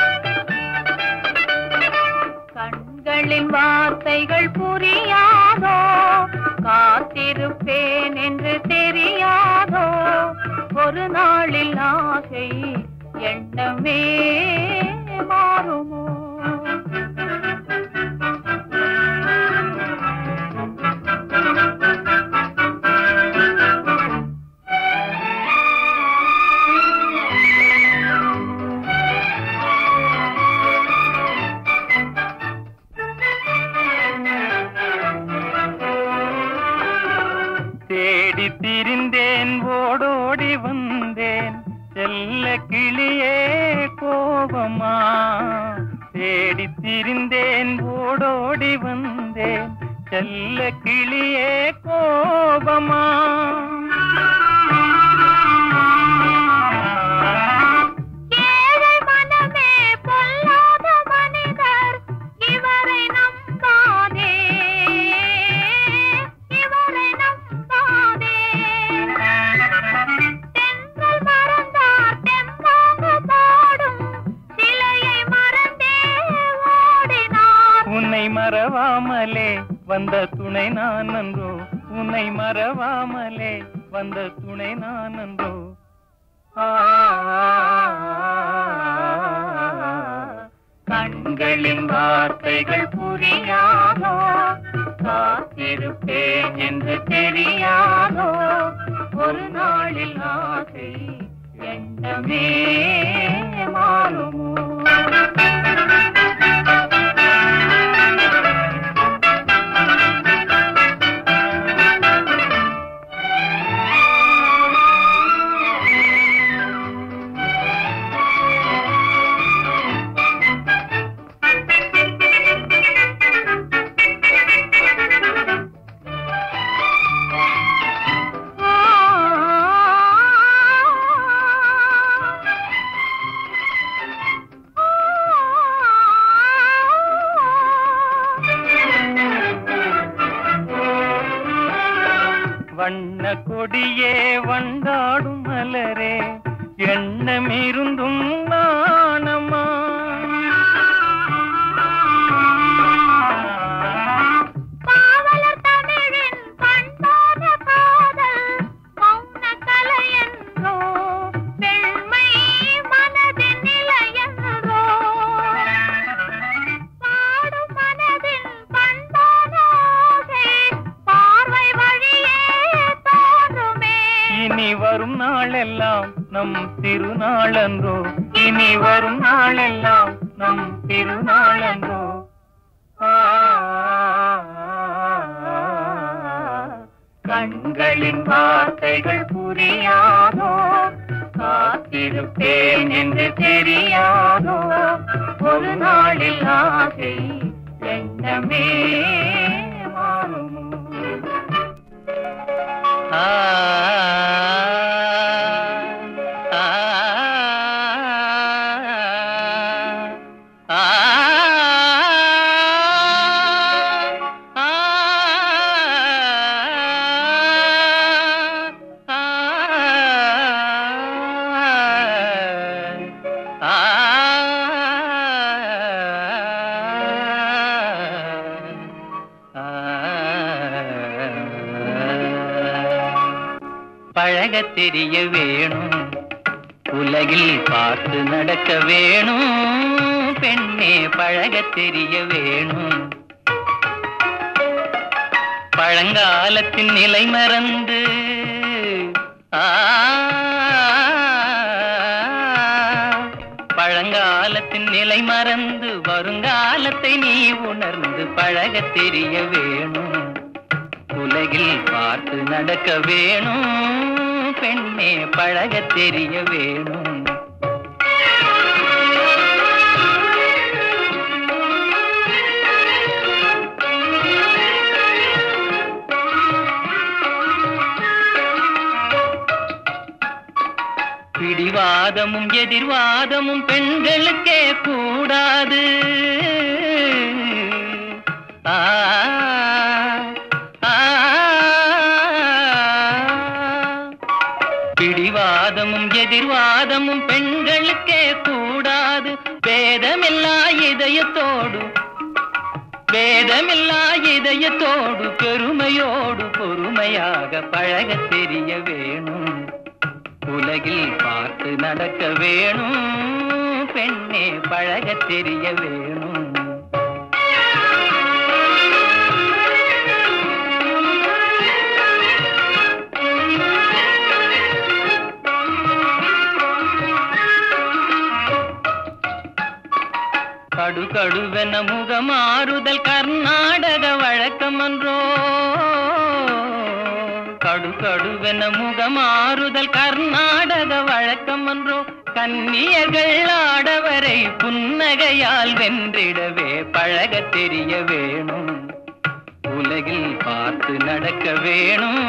கண்களின் வார்த்தைகள் புரியாதோ காத்திருப்பேன் என்று தெரியாதோ ஒரு நாளில் ஆசை எண்ணமே மாறுமோ தேடி திரிந்தேன் ஓடோடி வந்தேன் செல்ல கிளியே கோபமா தேடி திரிந்தேன் ஓடோடி வந்தேன் செல்ல கிளியே கோபமா ஏழை மனமே பொல்லாத மனிதர் இவரை நம்பாதே இவரை நம்பாதே தென்றல் மறந்தார் தெம்பாக பாடும் சிலையை மறந்தே ஓடினார் உன்னை மறவாமலே வந்த துணை நான் நன்றோ உன்னை மறவாமலே வந்த துணை நான் நன்றோ ஆ, கண்களின் வார்த்தைகள் புரியாதோ காத்திருப்பேன் என்று தெரியாதோ ஒரு நாளில் ஆசை எண்ணமே மாறுமோ வண்ண கொடியே வண்டாடும் மலரே எண்ணம் இருந்தும் நாணமா பாவலர் தமிழின் பண்பான காதல் மௌன கலையென்றோ வெண்மை மனதின் நிலையென்றோ பாடும் மனதின் பண்பான ஆசை பார்வை வழியே தோன்றுமே இனி வரும் நாளெல்லாம் நம் திருநாளன்றோ இனி வரும் நாளெல்லாம் நம் திருநாளன்றோ ஆ, கண்களின் வார்த்தைகள் புரியாதோ காத்திருப்பேன் என்று தெரியாதோ ஒரு நாளில் ஆசை எண்ணமே மாறுமோ ஆ ஆ ஆ பழகத் தெரிய வேணும் உலகில் பார்த்து நடக்க வேணும் பெண்ணே பழகத் தெரிய வேணும் பழங்காலத்தின் நிலை மறந்து ஆ பழங்காலத்தின் நிலை மறந்து வருங்காலத்தை நீ உணர்ந்து பழகத் தெரிய வேணும் உலகில் பார்த்து நடக்க வேணும் பெண்ணே பழகத் தெரிய வேணும் பிடிவாதமும் எதிர்வாதமும் பெண்களுக்கே கூடாது ஆ ஆ, பிடிவாதமும் எதிர்வாதமும் பெண்களுக்கே கூடாது வேதமில்லா இதயத்தோடு வேதமில்லா இதயத்தோடு பெருமையோடு பொறுமையாக பழகத் தெரிய வேணும் உலகில் பார்த்து நடக்க வேணும் பெண்ணே பழகத் தெரிய வேணும் கடு கடுவென முகமாறுதல் கர்நாடக வழக்கமன்றோ கடு கடுவென முகமாறுதல் கர்நாடக வழக்கமன்றோ கன்னியர்கள் ஆடவரை புன்னகையால் வென்றிடவே பழகத் தெரிய வேணும் உலகில் பார்த்து நடக்க வேணும்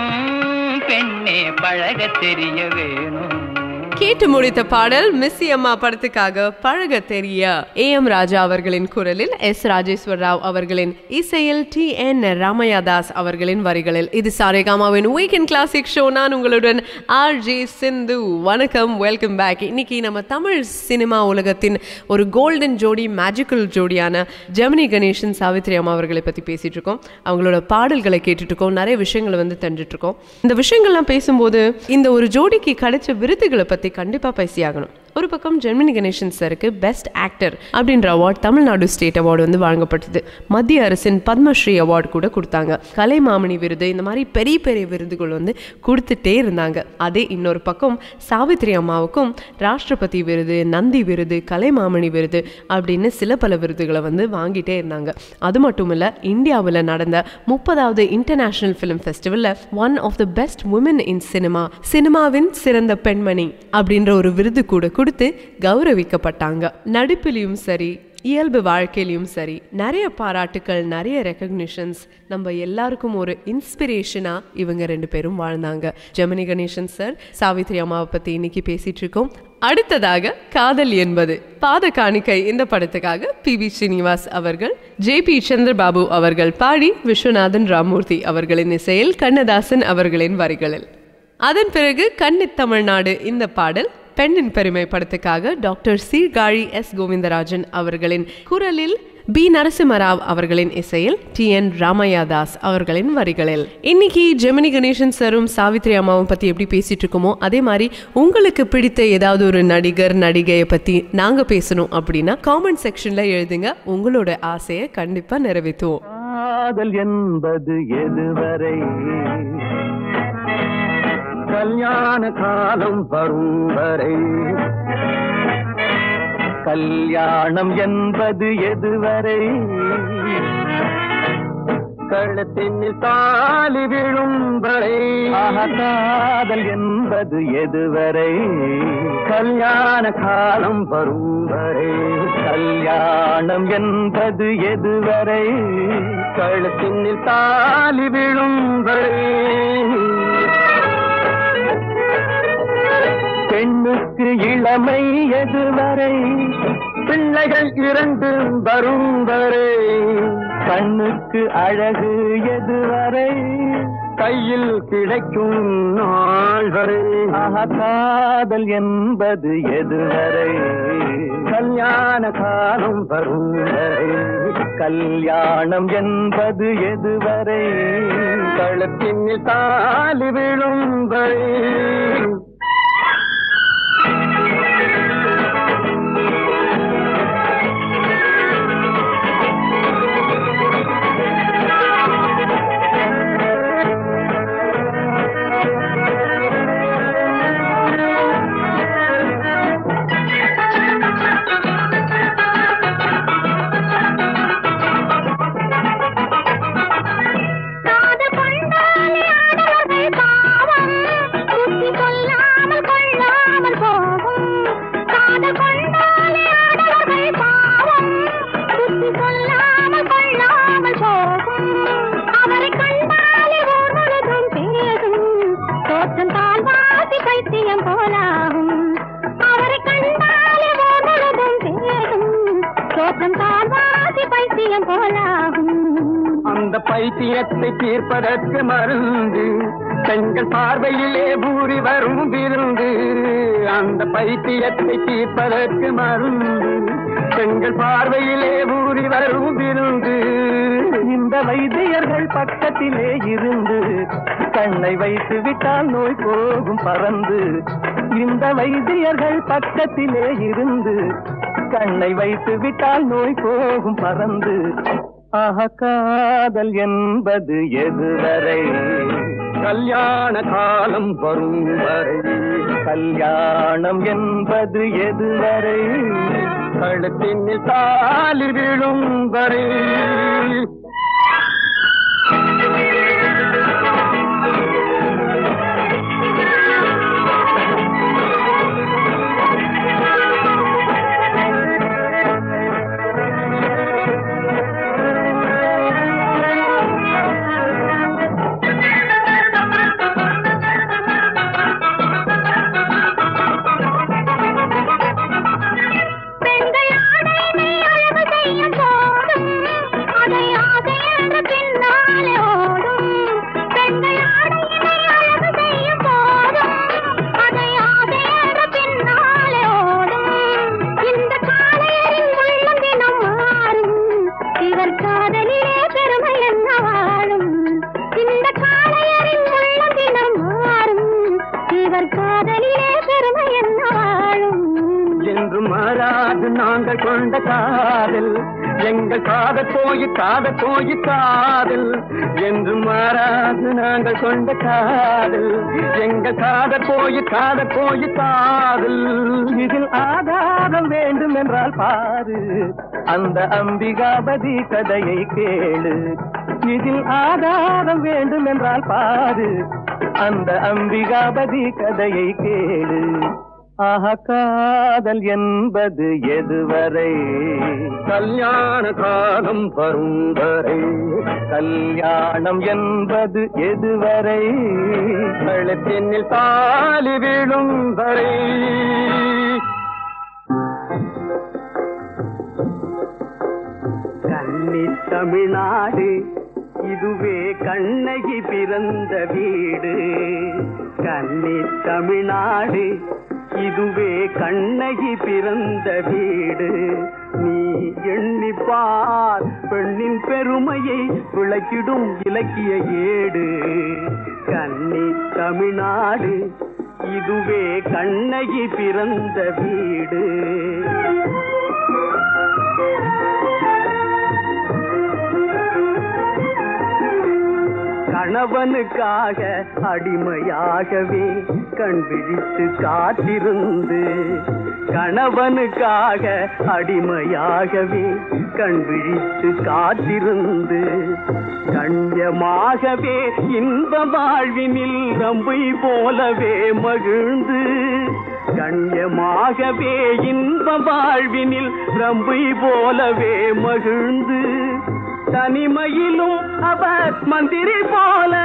பெண்ணே பழகத் தெரிய வேணும் கேட்டு முடித்த பாடல் மிஸ்ஸி அம்மா படத்துக்காக பழக தெரிய ஏ எம் ராஜா அவர்களின் குரலில் எஸ் ராஜேஸ்வர் ராவ் அவர்களின் இசையில் டி என் ராமையாதாஸ் அவர்களின் வரிகளில் இது சாரேகாமாவின் வீக்கெண்ட் கிளாசிக் ஷோ நான் உங்களுடன் ஆர் ஜே சிந்து வணக்கம் வெல்கம் பேக் இன்னைக்கு நம்ம தமிழ் சினிமா உலகத்தின் ஒரு கோல்டன் ஜோடி மேஜிக்கல் ஜோடியான ஜெமினி கணேசன் சாவித்ரி அம்மா அவர்களை பற்றி பேசிட்டு இருக்கோம் அவங்களோட பாடல்களை கேட்டுட்டு இருக்கோம் நிறைய விஷயங்களை வந்து தெரிஞ்சுட்டு இருக்கோம் இந்த விஷயங்கள்லாம் பேசும்போது இந்த ஒரு ஜோடிக்கு கிடைச்ச விருதுகளை பற்றி கண்டிப்பாக பேசியாகணும் ஒரு பக்கம் ஜெர்மனி கணேசன் சருக்கு பெஸ்ட் ஆக்டர் அப்படின்ற அவார்ட் தமிழ்நாடு ஸ்டேட் அவார்டு வந்து வழங்கப்பட்டது மத்திய அரசின் பத்மஸ்ரீ அவார்டு கூட கொடுத்தாங்க கலைமாமணி விருது இந்த மாதிரி பெரிய பெரிய விருதுகள் வந்து கொடுத்துட்டே இருந்தாங்க அதே இன்னொரு பக்கம் சாவித்ரி அம்மாவுக்கும் ராஷ்டிரபதி விருது நந்தி விருது கலைமாமணி விருது அப்படின்னு சில பல விருதுகளை வந்து வாங்கிட்டே இருந்தாங்க அது மட்டும் இல்லை இந்தியாவில் நடந்த முப்பதாவது இன்டர்நேஷனல் ஃபிலிம் ஃபெஸ்டிவலில் one of the best woman in cinema சினிமாவின் சிறந்த பெண்மணி அப்படின்ற ஒரு விருது கூட கொடுத்து கௌரவிக்கப்பட்டாங்க நடிப்பிலையும் சரி இயல்பு வாழ்க்கையிலையும் சரி நிறைய பாராட்டுக்கள் நிறைய ரெக்கக்னிஷன்ஸ் நம்ம எல்லாருக்கும் ஒரு இன்ஸ்பிரேஷனா இவங்க ரெண்டு பேரும் வாழ்ந்தாங்க ஜெமினி கணேசன் சார் சாவித்ரி அம்மாவை பத்தி இன்னைக்கு பேசிட்டு இருக்கோம் அடுத்ததாக காதல் என்பது பாத காணிக்கை இந்த படத்துக்காக பி வி ஸ்ரீனிவாஸ் அவர்கள் ஜே பி சந்திரபாபு அவர்கள் பாடி விஸ்வநாதன் ராமூர்த்தி அவர்களின் இசையில் கண்ணதாசன் அவர்களின் வரிகளில் அதன் பிறகு கன்னித் தமிழ்நாடு இந்த பாடல் பெண்ணின் பெருமை படத்துக்காக டாக்டர் சீர்காழி எஸ் கோவிந்தராஜன் அவர்களின் குரலில் பி நரசிம்மராவ் அவர்களின் இசையில் டி என் ராமையாதாஸ் அவர்களின் வரிகளில் இன்னைக்கு ஜெமினி கணேசன் சரும் சாவித்ரி அம்மாவும் பத்தி எப்படி பேசிட்டு இருக்கோமோ அதே மாதிரி உங்களுக்கு பிடித்த ஏதாவது ஒரு நடிகர் நடிகையை பத்தி நாங்க பேசணும் அப்படின்னா காமெண்ட் செக்ஷன்ல எழுதுங்க உங்களோட ஆசையை கண்டிப்பா நிறைவேற்றுவோம் காதல் என்பது எதுவரை கல்யாண காலம் வரும் வரை கல்யாணம் என்பது எதுவரை கழுத்தினில் தாலி விழும் வரை ஆஹா, காதல் என்பது எதுவரை கல்யாண காலம் வரும் வரை கல்யாணம் என்பது எதுவரை கழுத்தினில் தாலி விழும் வரை பெண்ணுக்கு இளமை எதுவரை பிள்ளைகள் இரண்டு வரும் வரை கண்ணுக்கு அழகு எதுவரை கையில் கிடைக்கும் நாள் வரை ஆஹா, காதல் என்பது எதுவரை கல்யாண காலம் வரும் வரை கல்யாணம் என்பது எதுவரை கழுத்தினில் தாலி விழும் வரை காதல் கொண்டாலே ஆடவர்கள் பாவம் புத்தி சொல்லாமல் கொள்ளாமல் போகும் காதல் கொண்டாலே ஆடவர்கள் பாவம் புத்தி சொல்லாமல் கொள்ளாமல் போகும் அவரை கண்டாலே ஊர் முழுதும் பேசும் தோற்றம் தாழ்வாசி பைத்தியம் போலாகும் அவரை கண்டாலே ஊர் முழுதும் பேசும் தோற்றம் தாழ்வாசி பைத்தியம் போலாகும் அந்த பைத்தியத்தை தீர்ப்பதற்கு மருந்து பெண்கள் பார்வையிலே பூரி வரும் விருந்து அந்த பைத்தியத்தை தீர்ப்பதற்கு மருந்து பெண்கள் பார்வையிலே பூரி வரும் விருந்து இந்த வைத்தியர்கள் பக்கத்திலே இருந்து கண்ணை வைத்து விட்டால் நோய் போகும் பறந்து இந்த வைத்தியர்கள் பக்கத்திலே இருந்து கண்ணை வைத்து விட்டால் நோய் போகும் பறந்து ஆஹ காதல் என்பது எதுவரை கல்யாண காலம் வரும் வரை கல்யாணம் என்பது எதுவரை கழுத்தின் தாலி விழும் வரை பெண்கள் ஆடையினை அழகு செய்யும் போதும் அதை ஆசை என்ற பின்னாலே ஓடும் பெண்கள் ஆடையினை அழகு செய்யும் போதும் அதை ஆசை என்ற பின்னாலே ஓடும் இந்த காளையரின் உள்ளம் தினம் மாறும் இவர் காதலிலே பெருமை என்ன வாழும் இந்த காளையரின் உள்ளம் தினம் மாறும் இவர் காதலிலே பெருமை என்ன வாழும் என்று மாறாது நாங்கள் கொண்ட காதல் எங்கள் காத போய் காத போய் காதல் என்று மாறாது நாங்கள் கொண்ட காதல் எங்கள் காத போய் காத போய் காதல் இதில் ஆதாரம் வேண்டும் என்றால் பாரு அந்த அம்பிகாபதி கதையை கேளு இதில் ஆதாரம் வேண்டும் என்றால் பாரு அந்த அம்பிகாபதி கதையை கேளு ஆஹா காதல் என்பது எதுவரை கல்யாண காலம் வரும் வரை கல்யாணம் என்பது எதுவரை கழுத்தினில் தாலி விழும் வரை கன்னி தமிழ்நாடு இதுவே கண்ணகி பிறந்த வீடு கன்னி தமிழ்நாடு இதுவே கண்ணகி பிறந்த வீடு நீ எண்ணிப்பார் பெண்ணின் பெருமையை விளக்கிடும் இலக்கிய ஏடு கன்னி தமிழ்நாடு இதுவே கண்ணகி பிறந்த வீடு கணவனுக்காக அடிமையாகவே கண் விழித்து காத்திருந்து கணவனுக்காக அடிமையாகவே கண் விழித்து காத்திருந்து கண்யமாகவே இன்ப வாழ்வினில் ரம்பை போலவே மகிழ்ந்து கண்யமாகவே இன்ப வாழ்வினில் ரம்பை போலவே மகிழ்ந்து தனிமையிலும் அவர் மந்திரி போல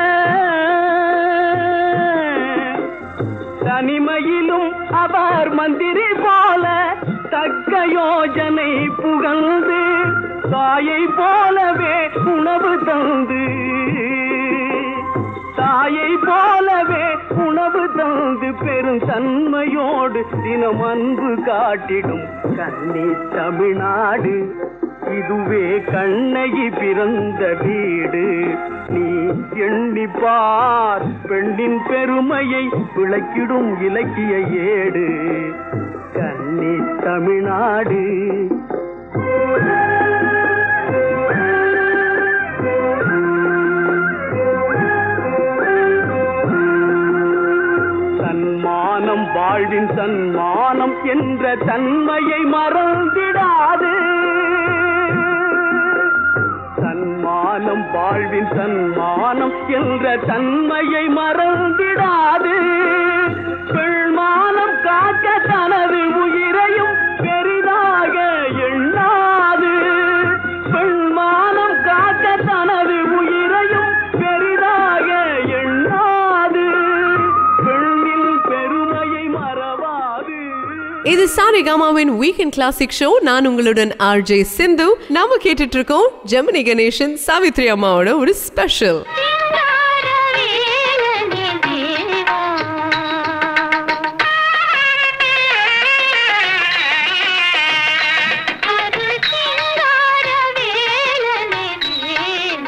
தனிமையிலும் அவர் மந்திரி போல தக்க யோஜனை புகழ்ந்து தாயை போலவே உணவு தந்து தாயை போலவே உணவு தந்து பெரும் தன்மையோடு தினம் அன்பு காட்டிடும் கன்னி தமிழ்நாடு இதுவே கண்ணகி பிறந்த வீடு நீ எண்ணிப்பார் பெண்ணின் பெருமையை விளக்கிடும் இலக்கிய ஏடு கன்னி தமிழ்நாடு சன்மானம் வாழ்வின் சன்மானம் என்ற தன்மையை மறந்திடாது சன்மானம் வாழ்வின் சன்மானம் என்ற தன்மையை மறந்திடாது பெண்மானம் காக்க தனது உயிரையும் பெரிதாக எண்ணாது பெண்மானம் காக்க தனது உயிரையும் பெரிதாக எண்ணாது பெண்ணின் பெருமையை மறவாது இது சாரிகாமாவின் வீக்கெண்ட் கிளாசிக் ஷோ நான் உங்களுடன் ஆர்ஜே சிந்து நாம கேட்டுட்டு இருக்கோம் ஜெமினி கணேசன் சாவித்ரி அம்மாவோட ஒரு ஸ்பெஷல் சிங்காரவேலனே தேவா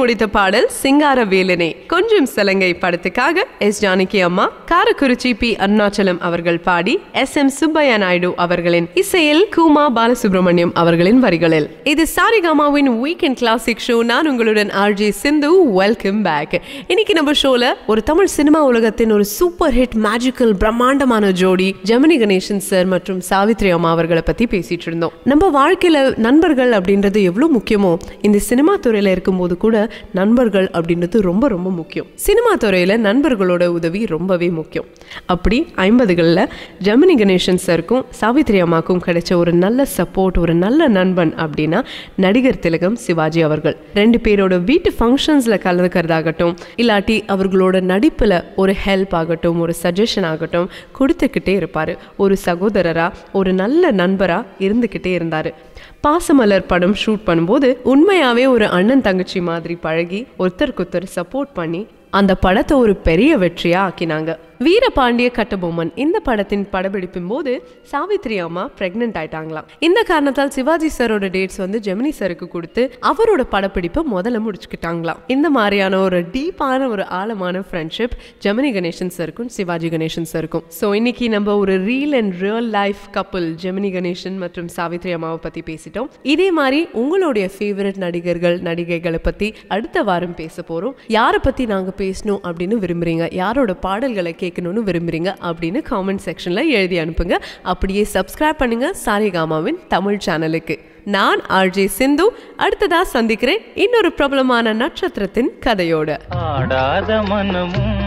முடித்த பாடல் சிங்கார வேலனே கொஞ்சம் சலங்கை படத்துக்காக எஸ் ஜானகி அம்மா காரக்குறிச்சி பி அருணாச்சலம் அவர்கள் பாடி எஸ் எம் சுப்பையா நாயுடு அவர்களின் இசையில் குமா பாலசுப்ரமணியம் அவர்களின் வரிகளில் இது சாரிகாமாவின் வீக்கெண்ட் கிளாசிக் ஷோ நான் உங்களுடன் ஆர்ஜே சிந்து வெல்கம் பேக் இன்னைக்கு நம்ம ஷோல ஒரு தமிழ் சினிமா உலகத்தின் ஒரு சூப்பர் ஹிட் மேஜிக்கல் பிரம்மாண்டமான ஜோடி ஜெமினி கணேசன் சார் மற்றும் சாவித்ரி அம்மா அவர்களை பத்தி பேசிட்டு இருந்தோம் நம்ம வாழ்க்கையில நண்பர்கள் அப்படின்றது எவ்வளவு முக்கியமோ இந்த சினிமா துறையில இருக்கும்போது கூட நண்பர்கள் அப்படின்றது ரொம்ப ரொம்ப முக்கியம் சினிமா துறையில நண்பர்களோட உதவி ரொம்பவே முக்கியம் அப்படி ஐம்பதுகளில் ஜெமினி கணேசன் சாருக்கும் சாவித்ரி அம்மாக்கும் கிடைச்ச ஒரு நல்ல சப்போர்ட் ஒரு நல்ல நண்பன் அப்படின்னா நடிகர் திலகம் சிவாஜி அவர்கள் ரெண்டு பேரோட வீட்டு ஃபங்க்ஷன்ஸில் கலந்துக்கிறதாகட்டும் இல்லாட்டி அவர்களோட நடிப்பில் ஒரு ஹெல்ப் ஆகட்டும் ஒரு சஜஷன் ஆகட்டும் கொடுத்துக்கிட்டே இருப்பார் ஒரு சகோதரரா ஒரு நல்ல நண்பரா இருந்துக்கிட்டே இருந்தார் பாசமலர் படம் ஷூட் பண்ணும்போது உண்மையாவே ஒரு அண்ணன் தங்கச்சி மாதிரி பழகி ஒருத்தருக்கு ஒருத்தர் சப்போர்ட் பண்ணி அந்த படத்தை ஒரு பெரிய வெற்றியா ஆக்கினாங்க வீரபாண்டிய கட்டபொம்மன் இந்த படத்தின் படப்பிடிப்பின் போது சாவித்ரி அம்மா பிரெக்னென்ட் ஆயிட்டாங்களாம் இந்த காரணத்தால் சிவாஜி சாரோட டேட்ஸ் வந்து ஜெமினி சாருக்கு கொடுத்து அவரோட படப்பிடிப்பை முதல்ல முடிச்சுக்கிட்டாங்களாம் இந்த மாதிரியான ஒரு டீப்பான ஒரு ஆழமான ஃப்ரெண்ட்ஷிப் ஜெமினி கணேசன் சாருக்கும் சிவாஜி கணேசன் சாருக்கும் ஸோ இன்னைக்கு நம்ம ஒரு ரீல் அண்ட் ரியல் லைஃப் கப்பல் ஜெமினி கணேசன் மற்றும் சாவித்ரி அம்மாவை பத்தி பேசிட்டோம் இதே மாதிரி உங்களுடைய ஃபேவரட் நடிகர்கள் நடிகைகளை பத்தி அடுத்த வாரம் பேச போறோம் யாரை பத்தி நாங்க பேசணும் அப்படின்னு விரும்புறீங்க யாரோட பாடல்களை கேட்கணும்னு விரும்புறீங்க அப்படின்னு காமெண்ட் செக்ஷன்ல எழுதி அனுப்புங்க அப்படியே சப்ஸ்கிரைப் பண்ணுங்க சாரிகாமாவின் தமிழ் சேனலுக்கு நான் ஆர்ஜே சிந்து அடுத்ததா சந்திக்கிறேன் இன்னொரு பிரபலமான நட்சத்திரத்தின் கதையோட ஆடாத மனமும்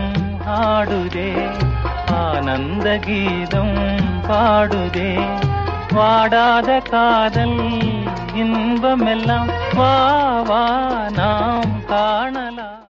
ஆடுதே ஆனந்த கீதம் பாடுதே வாடாத காதல் இன்பமெல்லாம் வா வா நாம் காண